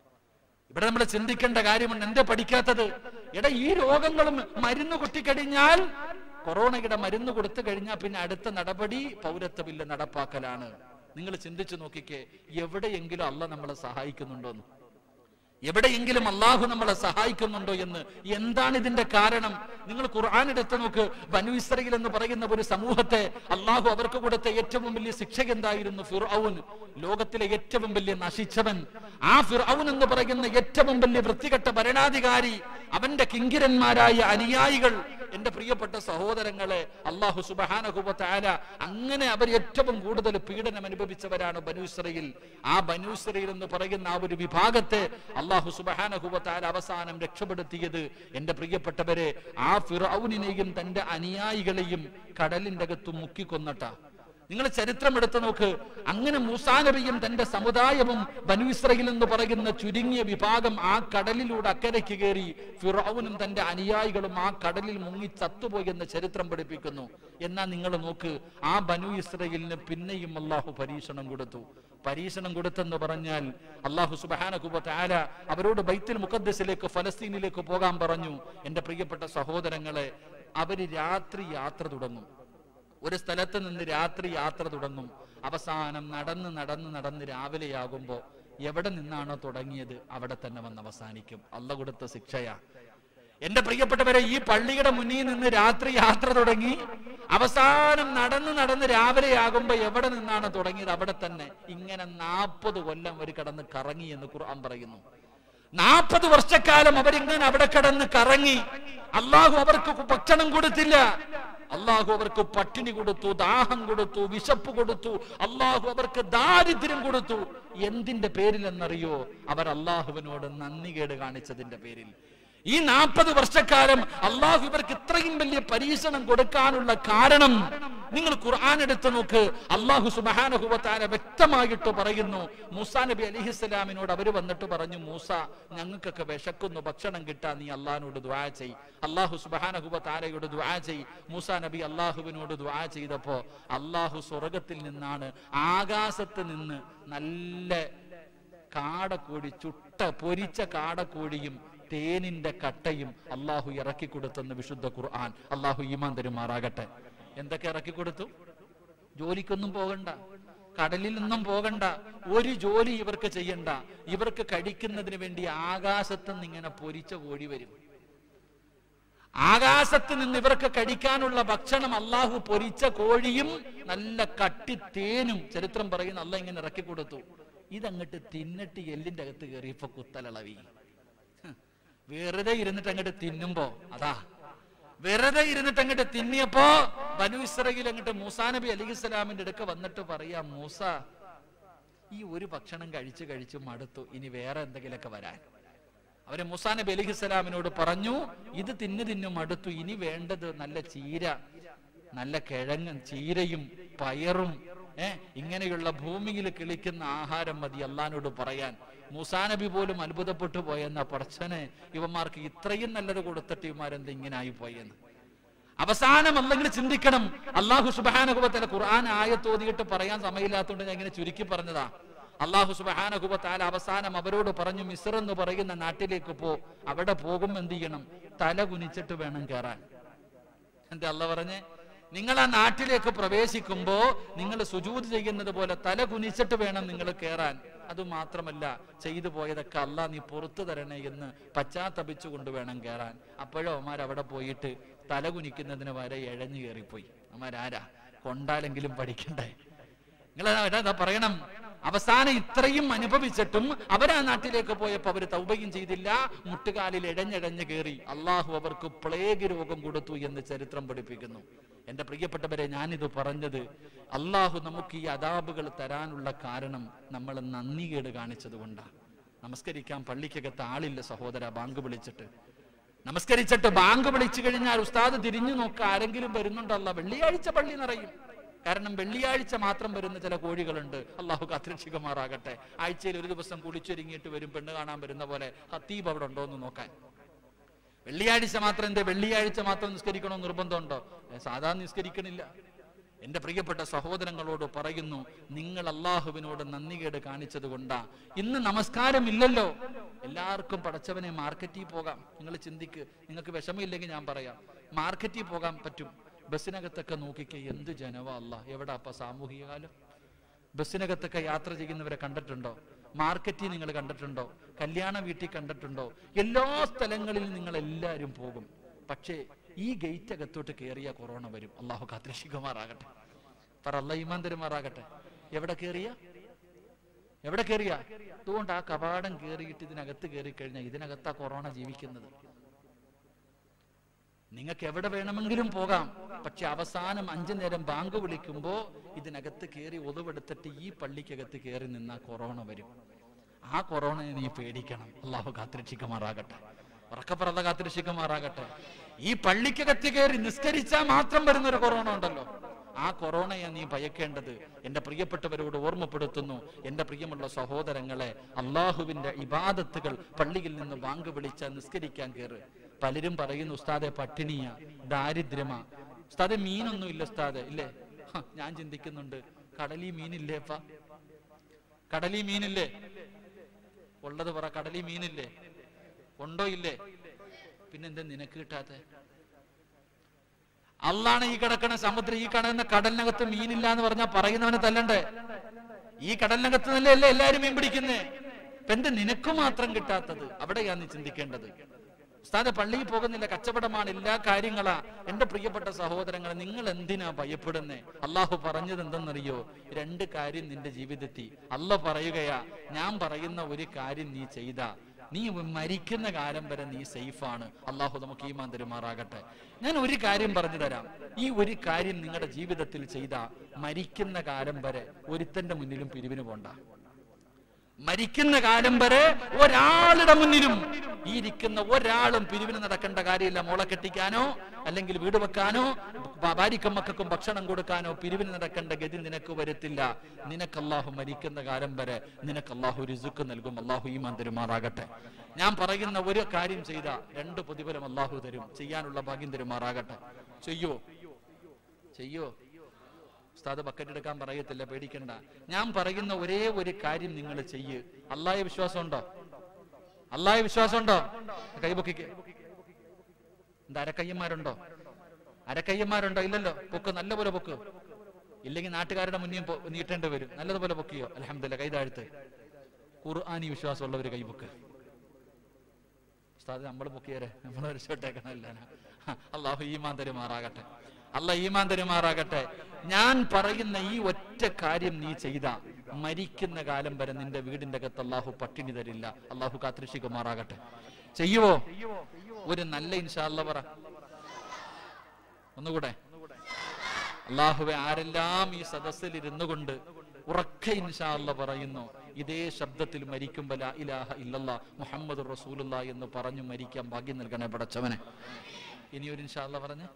ഇവിടെ നമ്മൾ ചിന്തിക്കേണ്ട കാര്യമുണ്ട് എന്തേ പഠിക്കാത്തത് എടാ ഈ രോഗങ്ങളും മരുന്ന് കൊട്ടിക്കഴിഞ്ഞാൽ കൊറോണയുടെ മരുന്ന് കൊടുത്തു കഴിഞ്ഞാൽ പിന്നെ അടുത്ത നടപടി പൗരത്വ ബില്ല് നടപ്പാക്കലാണ് നിങ്ങൾ ചിന്തിച്ചു നോക്കിക്കേ എവിടെയെങ്കിലും അല്ല നമ്മളെ സഹായിക്കുന്നുണ്ടോന്ന് എവിടെയെങ്കിലും അള്ളാഹു നമ്മളെ സഹായിക്കുന്നുണ്ടോ എന്ന് എന്താണ് ഇതിന്റെ കാരണം നിങ്ങൾ ഖുർആൻ എടുത്ത് നോക്ക് ബനു ഇസ്രയേൽ എന്ന് പറയുന്ന ഒരു സമൂഹത്തെ അള്ളാഹു അവർക്ക് കൊടുത്ത ഏറ്റവും വലിയ ശിക്ഷ എന്തായിരുന്നു ഫിർഔൻ ലോകത്തിലെ ഏറ്റവും വലിയ നശിച്ചവൻ ആ ഫിർഔൻ എന്ന് പറയുന്ന ഏറ്റവും വലിയ വൃത്തികെട്ട ഭരണാധികാരി അവന്റെ കിങ്കിരന്മാരായ അനുയായികൾ എന്റെ പ്രിയപ്പെട്ട സഹോദരങ്ങളെ അള്ളാഹു സുബാനഹുബത്താല അങ്ങനെ അവർ ഏറ്റവും കൂടുതൽ പീഡനം അനുഭവിച്ചവരാണ് ബനു ഇസ്രയേൽ ആ ബനു ഇസ്രയേൽ എന്ന് പറയുന്ന ആ ഒരു വിഭാഗത്തെ അള്ളാഹു സുബാനഹുബത്താല അവസാനം രക്ഷപ്പെടുത്തിയത് എന്റെ പ്രിയപ്പെട്ടവരെ ആ ഫിറൌനിനെയും തന്റെ അനുയായികളെയും കടലിന്റെ അകത്ത് മുക്കിക്കൊന്നട്ട നിങ്ങൾ ചരിത്രം എടുത്തു നോക്ക് അങ്ങനെ മൂസാ നബിയും തന്റെ സമുദായവും ബനു ഇസ്രയേൽ എന്ന് പറയുന്ന ചുരുങ്ങിയ വിഭാഗം ആ കടലിലൂടെ അക്കരയ്ക്ക് കയറി ഫിറൌനും തന്റെ അനുയായികളും ആ കടലിൽ മുങ്ങി ചത്തുപോയി എന്ന് ചരിത്രം പഠിപ്പിക്കുന്നു എന്നാ നിങ്ങൾ നോക്ക് ആ ബനു ഇസ്രയേലിന് പിന്നെയും അള്ളാഹു പരീക്ഷണം കൊടുത്തു പരീക്ഷണം കൊടുത്തെന്ന് പറഞ്ഞാൽ അള്ളാഹു സുബാനകുബത്ത് ആല അവരോട് ബൈത്തുൽ മുഖദ്സിലേക്ക് ഫലസ്തീനിലേക്ക് പോകാൻ പറഞ്ഞു എന്റെ പ്രിയപ്പെട്ട സഹോദരങ്ങളെ അവര് രാത്രി യാത്ര തുടങ്ങും ഒരു സ്ഥലത്ത് നിന്ന് രാത്രി യാത്ര തുടങ്ങും അവസാനം നടന്ന് നടന്ന് നടന്ന് രാവിലെയാകുമ്പോ എവിടെ നിന്നാണോ തുടങ്ങിയത് അവിടെ തന്നെ വന്ന് അവസാനിക്കും അല്ല കൊടുത്ത ശിക്ഷയാ എന്റെ പ്രിയപ്പെട്ടവരെ ഈ പള്ളിയുടെ മുന്നിൽ നിന്ന് രാത്രി യാത്ര തുടങ്ങി അവസാനം നടന്ന് നടന്ന് രാവിലെയാകുമ്പോ എവിടെ നിന്നാണ് തുടങ്ങിയത് അവിടെ തന്നെ ഇങ്ങനെ നാൽപ്പത് കൊല്ലം അവർ കിടന്ന് കറങ്ങി എന്ന് ഖുർആൻ പറയുന്നു നാൽപ്പത് വർഷക്കാലം അവരിങ്ങനെ അവിടെ കിടന്ന് കറങ്ങി അള്ളാഹു അവർക്ക് ഭക്ഷണം കൊടുത്തില്ല അള്ളാഹു അവർക്ക് പട്ടിണി കൊടുത്തു ദാഹം കൊടുത്തു വിശപ്പ് കൊടുത്തു അള്ളാഹു അവർക്ക് ദാരിദ്ര്യം കൊടുത്തു എന്തിന്റെ പേരിൽ എന്നറിയോ അവർ അള്ളാഹുവിനോട് നന്ദികേട് കാണിച്ചതിന്റെ പേരിൽ ഈ നാൽപ്പത് വർഷക്കാലം അള്ളാഹു ഇവർക്ക് ഇത്രയും വലിയ പരീക്ഷണം കൊടുക്കാനുള്ള കാരണം നിങ്ങൾ ഖുർആൻ എടുത്ത് നോക്ക് അള്ളാഹു സുബാനഹുബത്താര വ്യക്തമായിട്ട് പറയുന്നു മൂസാ നബി അലിഹിസ്സലാമിനോട് അവർ വന്നിട്ട് പറഞ്ഞു മൂസ ഞങ്ങൾക്കൊക്കെ വിശക്കുന്നു ഭക്ഷണം കിട്ടാൻ നീ അള്ളഹാനോട് ദ്വാ ചെയ് അള്ളാഹു സുബാനഹുബത്താരയോട് ദ്വാ ചെയ് മൂസാ നബി അള്ളാഹുവിനോട് ദ്വാ ചെയ്തപ്പോ അള്ളാഹു സ്വർഗത്തിൽ നിന്നാണ് ആകാശത്ത് നിന്ന് നല്ല കാടക്കോഴി ചുട്ട പൊരിച്ച കാടക്കോഴിയും തേനിന്റെ കട്ടയും അള്ളാഹു ഇറക്കി കൊടുത്തെന്ന് വിശുദ്ധ ഖുർആൻ അള്ളാഹു ഈമാൻ തരുമാറാകട്ടെ എന്തൊക്കെ ഇറക്കി കൊടുത്തു ജോലിക്കൊന്നും പോകണ്ട കടലിൽ നിന്നും പോകണ്ട ഒരു ജോലി ഇവർക്ക് ചെയ്യണ്ട ഇവർക്ക് കഴിക്കുന്നതിന് വേണ്ടി ആകാശത്ത് നിന്ന് ഇങ്ങനെ പൊരിച്ച കോഴി വരും ആകാശത്ത് നിന്ന് ഇവർക്ക് കഴിക്കാനുള്ള ഭക്ഷണം അള്ളാഹു പൊരിച്ച കോഴിയും നല്ല കട്ടി തേനും ചരിത്രം പറയുന്ന അല്ല ഇങ്ങനെ ഇറക്കി കൊടുത്തു ഇതങ്ങട്ട് തിന്നിട്ട് എല്ലിന്റെ അകത്ത് കയറിയപ്പോ കുത്തലളവി ഹ്. വെറുതെ ഇരുന്നിട്ട് അങ്ങോട്ട് തിന്നുമ്പോ അതാ വെറുതെ ഇരുന്നിട്ട് അങ്ങോട്ട് തിന്നിയപ്പോ ബനു ഇസ്രയിൽ അങ്ങോട്ട് മൂസാ നബി അലി ഇസ്ലാമിന്റെ അടുക്ക വന്നിട്ട് പറയാ മൂസ ഈ ഒരു ഭക്ഷണം കഴിച്ച് കഴിച്ച് മടുത്തു ഇനി വേറെ എന്തെങ്കിലുമൊക്കെ വരാൻ അവര് മുസാ നബി അലൈഹി സ്വലാമിനോട് പറഞ്ഞു ഇത് തിന്നു തിന്നു മടുത്തു ഇനി വേണ്ടത് നല്ല ചീര നല്ല കിഴങ്ങും ചീരയും പയറും ഏ ഇങ്ങനെയുള്ള ഭൂമിയിൽ കിളിക്കുന്ന ആഹാരം മതി അള്ളഹാനോട് പറയാൻ മൂസാ നബി പോലും അത്ഭുതപ്പെട്ടു പോയെന്ന പടച്ചനെ ഇവന്മാർക്ക് ഇത്രയും നല്ലത് കൊടുത്തിട്ട് ഇവന്മാരെന്ത് ഇങ്ങനെ ആയി പോയെന്ന് അവസാനം അല്ലെങ്കിൽ ചിന്തിക്കണം അള്ളാഹു സുബാനഹുബത്തല ഖുർആൻ ആയത്തോതിയിട്ട് പറയാൻ സമയമില്ലാത്തതുകൊണ്ട് ഞാൻ ഇങ്ങനെ ചുരുക്കി പറഞ്ഞതാ അള്ളാഹു സുബാനഹുബത്താല അവസാനം അവരോട് പറഞ്ഞു മിസ്ർ എന്ന് പറയുന്ന നാട്ടിലേക്ക് പോ അവിടെ പോകും എന്ത് ചെയ്യണം തല കുനിച്ചിട്ട് വേണം കയറാൻ എന്താ അല്ല പറഞ്ഞേ നിങ്ങൾ ആ നാട്ടിലേക്ക് പ്രവേശിക്കുമ്പോ നിങ്ങൾ സുജൂത് ചെയ്യുന്നത് പോലെ തല കുനിച്ചിട്ട് വേണം നിങ്ങൾ കയറാൻ അത് മാത്രമല്ല ചെയ്തു പോയതൊക്കെ അല്ല നീ പുറത്തു തരണേ എന്ന് പശ്ചാത്തപിച്ചുകൊണ്ട് വേണം കയറാൻ അപ്പോഴും അവന്മാർ അവിടെ പോയിട്ട് തല കുനിക്കുന്നതിന് വരെ ഇഴഞ്ഞു കയറിപ്പോയി അവന്മാരാരാ കൊണ്ടാലെങ്കിലും പഠിക്കണ്ടേ നിങ്ങൾ എന്താ പറയണം അവസാനം ഇത്രയും അനുഭവിച്ചിട്ടും അവർ ആ നാട്ടിലേക്ക് പോയപ്പോ അവർ തൗബയും ചെയ്തില്ല മുട്ടുകാലിൽ ഇഴഞ്ഞിഴഞ്ഞ് കയറി അള്ളാഹു അവർക്ക് പ്ലേഗ് രോഗം കൊടുത്തു എന്ന് ചരിത്രം പഠിപ്പിക്കുന്നു എന്റെ പ്രിയപ്പെട്ടവരെ ഞാനിത് പറഞ്ഞത് അള്ളാഹു നമുക്ക് ഈ അതാബുകൾ തരാനുള്ള കാരണം നമ്മൾ നന്ദികേട് കാണിച്ചത് കൊണ്ടാണ് നമസ്കരിക്കാൻ പള്ളിക്കകത്ത് ആളില്ല സഹോദര ബാങ്ക് വിളിച്ചിട്ട് നമസ്കരിച്ചിട്ട് ബാങ്ക് വിളിച്ചു കഴിഞ്ഞാൽ ഉസ്താദ് തിരിഞ്ഞു നോക്ക ആരെങ്കിലും വരുന്നുണ്ടല്ല വെള്ളിയാഴ്ച പള്ളി നിറയും കാരണം വെള്ളിയാഴ്ച മാത്രം വരുന്ന ചില കോഴികളുണ്ട് അള്ളാഹു കാത്തിരക്ഷിക്കുമാറാകട്ടെ ആഴ്ചയിൽ ഒരു ദിവസം കുളിച്ചൊരുങ്ങിയിട്ട് വരും പെണ്ണ് കാണാൻ വരുന്ന പോലെ ഹത്തീബ് അവിടെ ഉണ്ടോ എന്ന് നോക്കാൻ വെള്ളിയാഴ്ച മാത്രം എന്തേ വെള്ളിയാഴ്ച മാത്രം നിസ്കരിക്കണമെന്ന് നിർബന്ധമുണ്ടോ ഏ, സാധാരണ നിസ്കരിക്കണില്ല എന്റെ പ്രിയപ്പെട്ട സഹോദരങ്ങളോട് പറയുന്നു നിങ്ങൾ അള്ളാഹുവിനോട് നന്ദികേട് കാണിച്ചത് കൊണ്ടാ ഇന്ന് നമസ്കാരമില്ലല്ലോ എല്ലാവർക്കും പടച്ചവനെ മാർക്കറ്റിൽ പോകാം നിങ്ങൾ ചിന്തിക്ക് നിങ്ങൾക്ക് വിഷമമില്ലെങ്കിൽ ഞാൻ പറയാം മാർക്കറ്റിൽ പോകാൻ പറ്റും ബസ്സിനകത്തൊക്കെ നോക്കിക്കേ എന്ത് ജനവാ അല്ല എവിടെ അപ്പൊ സാമൂഹിക കാലം ബസ്സിനകത്തൊക്കെ യാത്ര ചെയ്യുന്നവരെ കണ്ടിട്ടുണ്ടോ മാർക്കറ്റിൽ നിങ്ങൾ കണ്ടിട്ടുണ്ടോ കല്യാണ വീട്ടിൽ കണ്ടിട്ടുണ്ടോ എല്ലാ സ്ഥലങ്ങളിലും നിങ്ങൾ എല്ലാവരും പോകും പക്ഷേ ഈ ഗേറ്റ് അകത്തോട്ട് കയറിയ കൊറോണ വരും അള്ളാഹു കാത്തിരക്ഷിക്കുമാറാകട്ടെ പറ അല്ല ഈമാൻ തരുമാറാകട്ടെ എവിടെ കയറിയ എവിടെ കയറിയ അതുകൊണ്ട് ആ കവാടം കയറിയിട്ട് ഇതിനകത്ത് കയറി കഴിഞ്ഞാൽ ഇതിനകത്താ കൊറോണ ജീവിക്കുന്നത് നിങ്ങൾക്ക് എവിടെ വേണമെങ്കിലും പോകാം പക്ഷെ അവസാനം അഞ്ചു നേരം ബാങ്ക് വിളിക്കുമ്പോ ഇതിനകത്ത് കയറി ഒതുവെടുത്തിട്ട് ഈ പള്ളിക്കകത്ത് കയറി നിന്നാ കൊറോണ വരും ആ കൊറോണയെ നീ പേടിക്കണം അള്ളാഹു കാത്തിരക്ഷിക്കുമാറാകട്ടെ ഉറക്കപ്പറല്ല കാത്തിരക്ഷിക്കുമാറാകട്ടെ ഈ പള്ളിക്കകത്ത് കയറി നിസ്കരിച്ചാൽ മാത്രം വരുന്ന ഒരു കൊറോണ ഉണ്ടല്ലോ ആ കൊറോണയെ നീ ഭയക്കേണ്ടത് എന്റെ പ്രിയപ്പെട്ടവരോട് ഓർമ്മപ്പെടുത്തുന്നു എന്റെ പ്രിയമുള്ള സഹോദരങ്ങളെ അള്ളാഹുവിന്റെ ഇബാദത്തുകൾ പള്ളിയിൽ നിന്ന് ബാങ്ക് വിളിച്ച നിസ്കരിക്കാൻ കയറ് പലരും പറയുന്നു ഉസ്താദെ പട്ടിണിയ ദാരിദ്ര്യമാ ഉസ്താദെ മീനൊന്നും ഇല്ല ഉസ്താദെ ഇല്ലേ ഹ, ഞാൻ ചിന്തിക്കുന്നുണ്ട് കടലി മീനില്ലേപ്പ കടലി മീനില്ലേ ഉള്ളത് പറ കടലി മീനില്ലേ ഉണ്ടോ ഇല്ലേ പിന്നെന്താ നിനക്ക് കിട്ടാത്ത അള്ളാണ് ഈ കിടക്കണ സമുദ്രം ഈ കിടന്ന കടലിനകത്ത് മീനില്ല എന്ന് പറഞ്ഞാൽ പറയുന്നവനെ തല്ലണ്ടേ ഈ കടലിനകത്ത് നിന്നല്ലേ എല്ലാരും മീൻ പിടിക്കുന്നേ ഇപ്പൊ എന്ത് നിനക്ക് മാത്രം കിട്ടാത്തത് അവിടെയാണ് നീ ചിന്തിക്കേണ്ടത് ഉസ്താദ് പള്ളിയിൽ പോകുന്നില്ല കച്ചവടമാണ് എല്ലാ കാര്യങ്ങളാ എന്റെ പ്രിയപ്പെട്ട സഹോദരങ്ങളെ നിങ്ങൾ എന്തിനാ ഭയപ്പെടുന്നേ അള്ളാഹു പറഞ്ഞത് എന്തെന്നറിയോ രണ്ട് കാര്യം നിന്റെ ജീവിതത്തിൽ അല്ല പറയുകയാ ഞാൻ പറയുന്ന ഒരു കാര്യം നീ ചെയ്ത നീ മരിക്കുന്ന കാലം വരെ നീ സേഫാണ് അള്ളാഹു നമുക്ക് ഈമാൻ തരുമാറാകട്ടെ ഞാൻ ഒരു കാര്യം പറഞ്ഞു തരാം ഈ ഒരു കാര്യം നിങ്ങളുടെ ജീവിതത്തിൽ ചെയ്ത മരിക്കുന്ന കാലം വരെ ഒരുത്തന്റെ മുന്നിലും പിരിവിന് പോണ്ട മരിക്കുന്ന കാലം വരെ ഒരാളുടെ മുന്നിലും ഈ ഇരിക്കുന്ന ഒരാളും പിരിവിന് നടക്കേണ്ട കാര്യമില്ല മോളെ കെട്ടിക്കാനോ അല്ലെങ്കിൽ വീട് വെക്കാനോ ഭ- ഭാര്യക്കും മക്കൾക്കും ഭക്ഷണം കൊടുക്കാനോ പിരിവിന് നടക്കേണ്ട ഗതി നിനക്ക് വരത്തില്ല നിനക്ക് അള്ളാഹു മരിക്കുന്ന കാലം വരെ നിനക്ക് അള്ളാഹു രിസുക്ക് നൽകും അള്ളാഹു ഈമാൻ തരുമാറാകട്ടെ ഞാൻ പറയുന്ന ഒരു കാര്യം ചെയ്ത രണ്ട് പ്രതിഫലം അള്ളാഹു തരും ചെയ്യാനുള്ള ഭാഗ്യം തരുമാറാകട്ടെ ചെയ്യോ ചെയ്യോ ഉസ്താദ് ബക്കറ്റ് എടുക്കാൻ പറയത്തില്ല പേടിക്കണ്ട ഞാൻ പറയുന്ന ഒരേ ഒരു കാര്യം നിങ്ങൾ ചെയ്യ് അള്ളായ വിശ്വാസമുണ്ടോ അള്ളായ വിശ്വാസമുണ്ടോ കൈപൊക്കിക്ക് എന്താ അരക്കയ്യന്മാരുണ്ടോ അരക്കയ്യന്മാരുണ്ടോ ഇല്ലല്ലോ പൊക്ക് നല്ലപോലെ പൊക്ക് ഇല്ലെങ്കിൽ നാട്ടുകാരുടെ മുന്നിൽ പൊ- നീട്ടേണ്ടി വരും നല്ലതുപോലെ പൊക്കിയോ അലഹമില്ല കൈ താഴ്ത്ത് ഖുർആാനി വിശ്വാസമുള്ളവർ കൈപൊക്ക് ഉസ്താദ് നമ്മൾ പൊക്കിയരെ നമ്മൾ രക്ഷപ്പെട്ടേക്കണമല്ല അള്ളാഹു ഈമാൻ തരുമാറാകട്ടെ അല്ല ഈമാൻ തരുമാറാകട്ടെ ഞാൻ പറയുന്ന ഈ ഒറ്റ കാര്യം നീ ചെയ്ത മരിക്കുന്ന കാലം വരെ നിന്റെ വീടിന്റെ അകത്ത് അള്ളാഹു പട്ടിണി തരില്ല അള്ളാഹു കാത്തിരക്ഷിക്കുമാറാകട്ടെ ചെയ്യുവോ ഒരു നല്ല ഇൻഷാല്ല പറ ഒന്നുകൂടെ അള്ളാഹുവെ ആരെല്ലാം ഈ സദസ്സിൽ ഇരുന്നു കൊണ്ട് ഉറക്കെ ഇൻഷാല്ല പറയുന്നു ഇതേ ശബ്ദത്തിൽ മരിക്കുമ്പോ ലാ ഇലാഹ ഇല്ലല്ലാ മുഹമ്മദ് റസൂലുള്ള എന്ന് പറഞ്ഞു മരിക്കാൻ ഭാഗ്യം നൽകണേ പടച്ചവനെ ഇനി ഒരു ഇൻഷാല്ല പറഞ്ഞ്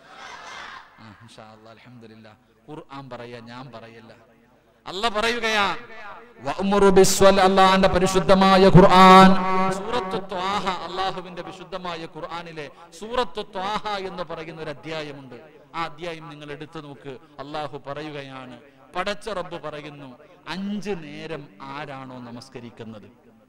ആ ഇൻഷാ അല്ലാ അൽഹംദുലില്ലാ ഖുർആൻ പറയാ ഞാൻ പറയല്ല അല്ല പറയുകയാ വഅ്മുറു ബിസ്വല അല്ലാഹുവിന്റെ പരിശുദ്ധമായ ഖുർആൻ സൂറത്തു ത്വാഹ അല്ലാഹുവിന്റെ വിശുദ്ധമായ ഖുർആനിലെ സൂറത്തു ത്വാഹ എന്ന് പറയുന്ന ഒരു അധ്യായമുണ്ട് ആ അധ്യായം നിങ്ങൾ എടുത്തു നോക്ക് അള്ളാഹു പറയുകയാണ് പടച്ച റബ്ബ് പറയുന്നു അഞ്ച് നേരം ആരാണോ നമസ്കരിക്കുന്നത്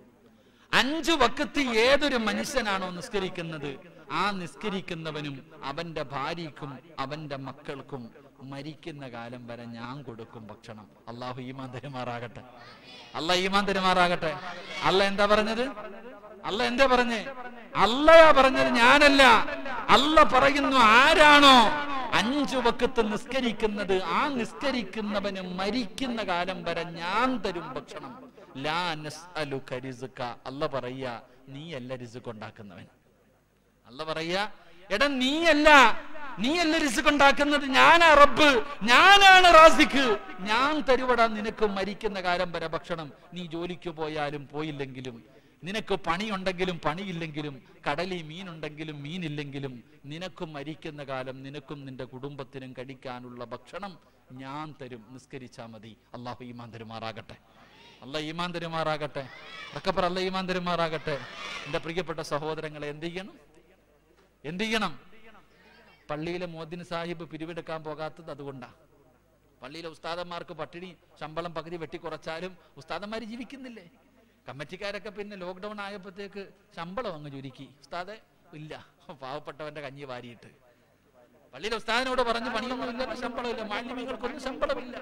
അഞ്ചു വക്കത്ത് ഏതൊരു മനുഷ്യനാണോ നിസ്കരിക്കുന്നത് ആ നിസ്കരിക്കുന്നവനും അവന്റെ ഭാര്യയ്ക്കും അവന്റെ മക്കൾക്കും മരിക്കുന്ന കാലം വരെ ഞാൻ കൊടുക്കും ഭക്ഷണം അള്ളാഹു ഈമാൻ തരുമാറാകട്ടെ അല്ല ഈമാൻ തരുമാറാകട്ടെ അല്ല എന്താ പറഞ്ഞത് അല്ല എന്താ പറഞ്ഞേ അല്ലയാ പറഞ്ഞത് ഞാനല്ല അല്ല പറയുന്നു ആരാണോ അഞ്ചു വക്കത്ത് നിസ്കരിക്കുന്നത് ആ നിസ്കരിക്കുന്നവന് മരിക്കുന്ന കാലം വരെ ഞാൻ തരും ഭക്ഷണം ലാ നസ്അലുക റിസ്ക അല്ല പറയാ നീയല്ല റിസ്ക് ഉണ്ടാക്കുന്നവൻ അല്ല പറയാ എടാ നീയല്ല നീയല്ല റിസ്ക് ഉണ്ടാക്കുന്നത് ഞാനാ റബ്ബ് ഞാനാണ് റാസിഖ് ഞാൻ തരുവടാ നിനക്ക് മരിക്കുന്ന കാലം വരെ ഭക്ഷണം നീ ജോലിക്ക് പോയാലും പോയില്ലെങ്കിലും നിനക്ക് പണിയുണ്ടെങ്കിലും പണിയില്ലെങ്കിലും കടലിൽ മീനുണ്ടെങ്കിലും മീനില്ലെങ്കിലും നിനക്കും മരിക്കുന്ന കാലം നിനക്കും നിന്റെ കുടുംബത്തിനും കഴിക്കാനുള്ള ഭക്ഷണം ഞാൻ തരും നിസ്കരിച്ചാ മതി അള്ളാഹു ഈമാൻ തരുമാറാകട്ടെ അല്ല ഈമാൻ തരുമാറാകട്ടെ റക്കപ്പർ അല്ല ഈമാൻ തരുമാറാകട്ടെ എന്റെ പ്രിയപ്പെട്ട സഹോദരങ്ങളെ എന്ത് ചെയ്യണം എന്ത് ചെയ്യണം പള്ളിയിലെ മോദിൻ സാഹിബ് പിരിവെടുക്കാൻ പോകാത്തത് അതുകൊണ്ടാ പള്ളിയിലെ ഉസ്താദന്മാർക്ക് പട്ടിണി ശമ്പളം പകുതി വെട്ടിക്കുറച്ചാലും ഉസ്താദന്മാർ ജീവിക്കുന്നില്ലേ കമ്മിറ്റിക്കാരൊക്കെ പിന്നെ ലോക്ക്ഡൌൺ ആയപ്പോഴത്തേക്ക് ശമ്പളം അങ്ങ് ചുരുക്കി ഉസ്താദെ ഇല്ല പാവപ്പെട്ടവന്റെ കഞ്ഞി വാരിയിട്ട് പള്ളിയിലെ ഉസ്താദിനോട് പറഞ്ഞു പണിയൊന്നും ഇല്ല ശമ്പളമില്ല മാലിന്യങ്ങൾക്കൊന്നും ശമ്പളമില്ല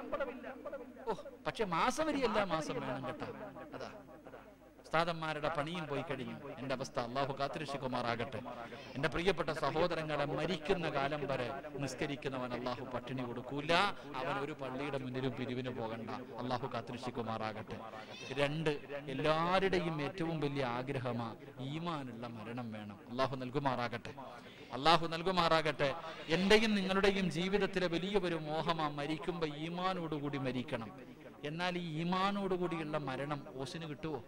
ഓ പക്ഷെ മാസം വരിയല്ല മാസം വേണം കേട്ടാ അതാ ഉസ്താദന്മാരുടെ പണിയും പോയി കഴിഞ്ഞു എന്റെ അവസ്ഥ അള്ളാഹു കാത്തിരക്ഷിക്കുമാറാകട്ടെ എന്റെ പ്രിയപ്പെട്ട സഹോദരങ്ങളെ മരിക്കുന്ന കാലം വരെ നിസ്കരിക്കുന്നവൻ അള്ളാഹു പട്ടിണി കൊടുക്കൂല അവൻ ഒരു പള്ളിയുടെ മുന്നിലും പിരിവിന് പോകണ്ട അള്ളാഹു കാത്തിരക്ഷിക്കുമാറാകട്ടെ രണ്ട് എല്ലാവരുടെയും ഏറ്റവും വലിയ ആഗ്രഹമാ ഈമാനുള്ള മരണം വേണം അള്ളാഹു നൽകുമാറാകട്ടെ അള്ളാഹു നൽകുമാറാകട്ടെ എന്റെയും നിങ്ങളുടെയും ജീവിതത്തിലെ വലിയ ഒരു മോഹമാ മരിക്കുമ്പോ ഈമാനോടുകൂടി മരിക്കണം എന്നാൽ ഈ ഈമാനോടുകൂടിയുള്ള മരണം ഓസിന് കിട്ടുവോ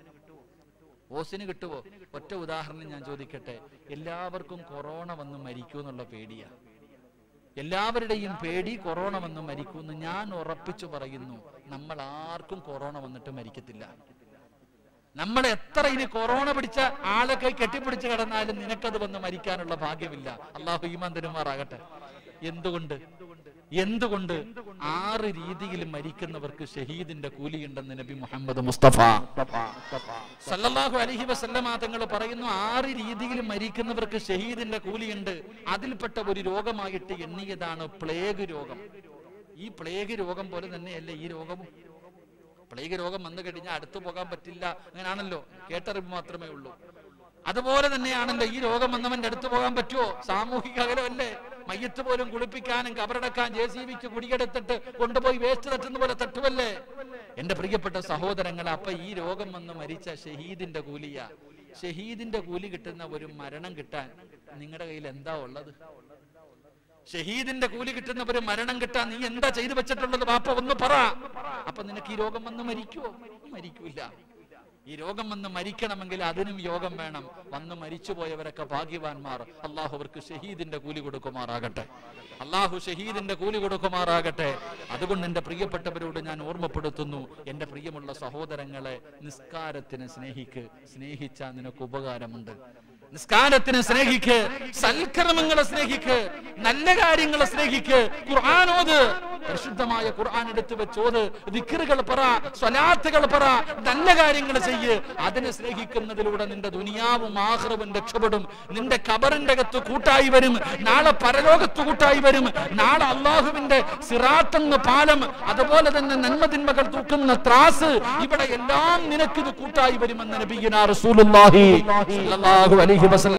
ഓസിന് കിട്ടുവോ ഒറ്റ ഉദാഹരണം ഞാൻ ചോദിക്കട്ടെ എല്ലാവർക്കും കൊറോണ വന്ന് മരിക്കൂ എന്നുള്ള പേടിയാ എല്ലാവരുടെയും പേടി കൊറോണ വന്ന് മരിക്കൂന്ന് ഞാൻ ഉറപ്പിച്ചു പറയുന്നു നമ്മൾ ആർക്കും കൊറോണ വന്നിട്ട് മരിക്കത്തില്ല നമ്മൾ എത്ര ഇനി കൊറോണ പിടിച്ച ആളൊക്കെ കെട്ടിപ്പിടിച്ച് കിടന്നാലും നിനക്കത് വന്ന് മരിക്കാനുള്ള ഭാഗ്യമില്ല അള്ളാഹു ഈമാൻ തരുമാറാകട്ടെ എന്തുകൊണ്ട് എന്തുകൊണ്ട് ആറ് രീതിയിൽ മരിക്കുന്നവർക്ക് ഷഹീദിന്റെ കൂലിയുണ്ടെന്ന് നബി മുഹമ്മദ് മുസ്തഫ സല്ലല്ലാഹു അലൈഹി വസല്ലമ തങ്ങൾ പറയുന്നു ആറ് രീതിയിൽ മരിക്കുന്നവർക്ക് ഷഹീദിന്റെ കൂലിയുണ്ട് അതിൽപ്പെട്ട ഒരു രോഗമായിട്ട് എണ്ണിയതാണ് പ്ലേഗ് രോഗം ഈ പ്ലേഗ് രോഗം പോലെ തന്നെയല്ലേ ഈ രോഗവും പ്ലേഗ് രോഗം വന്നു കഴിഞ്ഞാൽ അടുത്തു പോകാൻ പറ്റില്ല അങ്ങനാണല്ലോ കേട്ടറിവ് മാത്രമേ ഉള്ളൂ അതുപോലെ തന്നെയാണല്ലോ ഈ രോഗം വന്നവന്റെ അടുത്ത് പോകാൻ പറ്റുമോ സാമൂഹിക അകലമല്ലേ മയ്യത്ത് പോലും കുളിപ്പിക്കാനും കബറടക്കാൻ ജെ സി ബിക്ക് കുടിയെടുത്തിട്ട് കൊണ്ടുപോയി വേസ്റ്റ് തട്ടുന്ന പോലെ തട്ടുമല്ലേ എന്റെ പ്രിയപ്പെട്ട സഹോദരങ്ങൾ അപ്പൊ ഈ രോഗം വന്ന് മരിച്ച ഷഹീദിന്റെ കൂലിയ ഷഹീദിന്റെ കൂലി കിട്ടുന്ന ഒരു മരണം കിട്ടാൻ നിങ്ങളുടെ കയ്യിൽ എന്താ ഉള്ളത് ഷഹീദിന്റെ കൂലി കിട്ടുന്ന ഒരു മരണം കിട്ടാൻ നീ എന്താ ചെയ്തു വെച്ചിട്ടുള്ളത് ബാപ്പ ഒന്ന് പറ അപ്പൊ നിനക്ക് ഈ രോഗം വന്ന് മരിക്കുവോ മരിക്കൂല ഈ രോഗം വന്ന് മരിക്കണമെങ്കിൽ അതിനും യോഗം വേണം വന്ന് മരിച്ചുപോയവരൊക്കെ ഭാഗ്യവാന്മാർ അള്ളാഹു അവർക്ക് ഷഹീദിന്റെ കൂലി കൊടുക്കുമാറാകട്ടെ അള്ളാഹു ഷഹീദിന്റെ കൂലി കൊടുക്കുമാറാകട്ടെ അതുകൊണ്ട് എന്റെ പ്രിയപ്പെട്ടവരോട് ഞാൻ ഓർമ്മപ്പെടുത്തുന്നു എന്റെ പ്രിയമുള്ള സഹോദരങ്ങളെ നിസ്കാരത്തിന് സ്നേഹിക്ക് സ്നേഹിച്ചാൽ നിനക്ക് ഉപകാരമുണ്ട് നിസ്കാരത്തിനെ സ്നേഹിക്ക് സൽക്കർമ്മങ്ങളെ സ്നേഹിക്ക് നല്ല കാര്യങ്ങളെ സ്നേഹിക്ക് ഖുർആാനോത് പരിശുദ്ധമായ ഖുർആൻ എടുത്തു വെച്ചോത് ദിക്കറുകൾ പറ സ്വലാത്തുകൾ പറ നല്ല കാര്യങ്ങൾ ചെയ്യ് അതിനെ സ്നേഹിക്കുന്നതിലൂടെ നിന്റെ ദുനിയാവും ആഹ്റവും രക്ഷപ്പെടും നിന്റെ കബറിന്റെ അകത്ത് കൂട്ടായി വരും നാളെ പരലോകത്ത് കൂട്ടായി വരും നാളെ അള്ളാഹുവിന്റെ സിറാത്തെന്ന പാലം അതുപോലെ തന്നെ നന്മതിന്മകൾ തൂക്കുന്ന ത്രാസ് ഇവിടെ എല്ലാം നിനക്കിത് കൂട്ടായി വരുമെന്ന് നബിയുനാ റസൂലുള്ളാഹി സ്വല്ലല്ലാഹു അലൈഹി വസല്ലം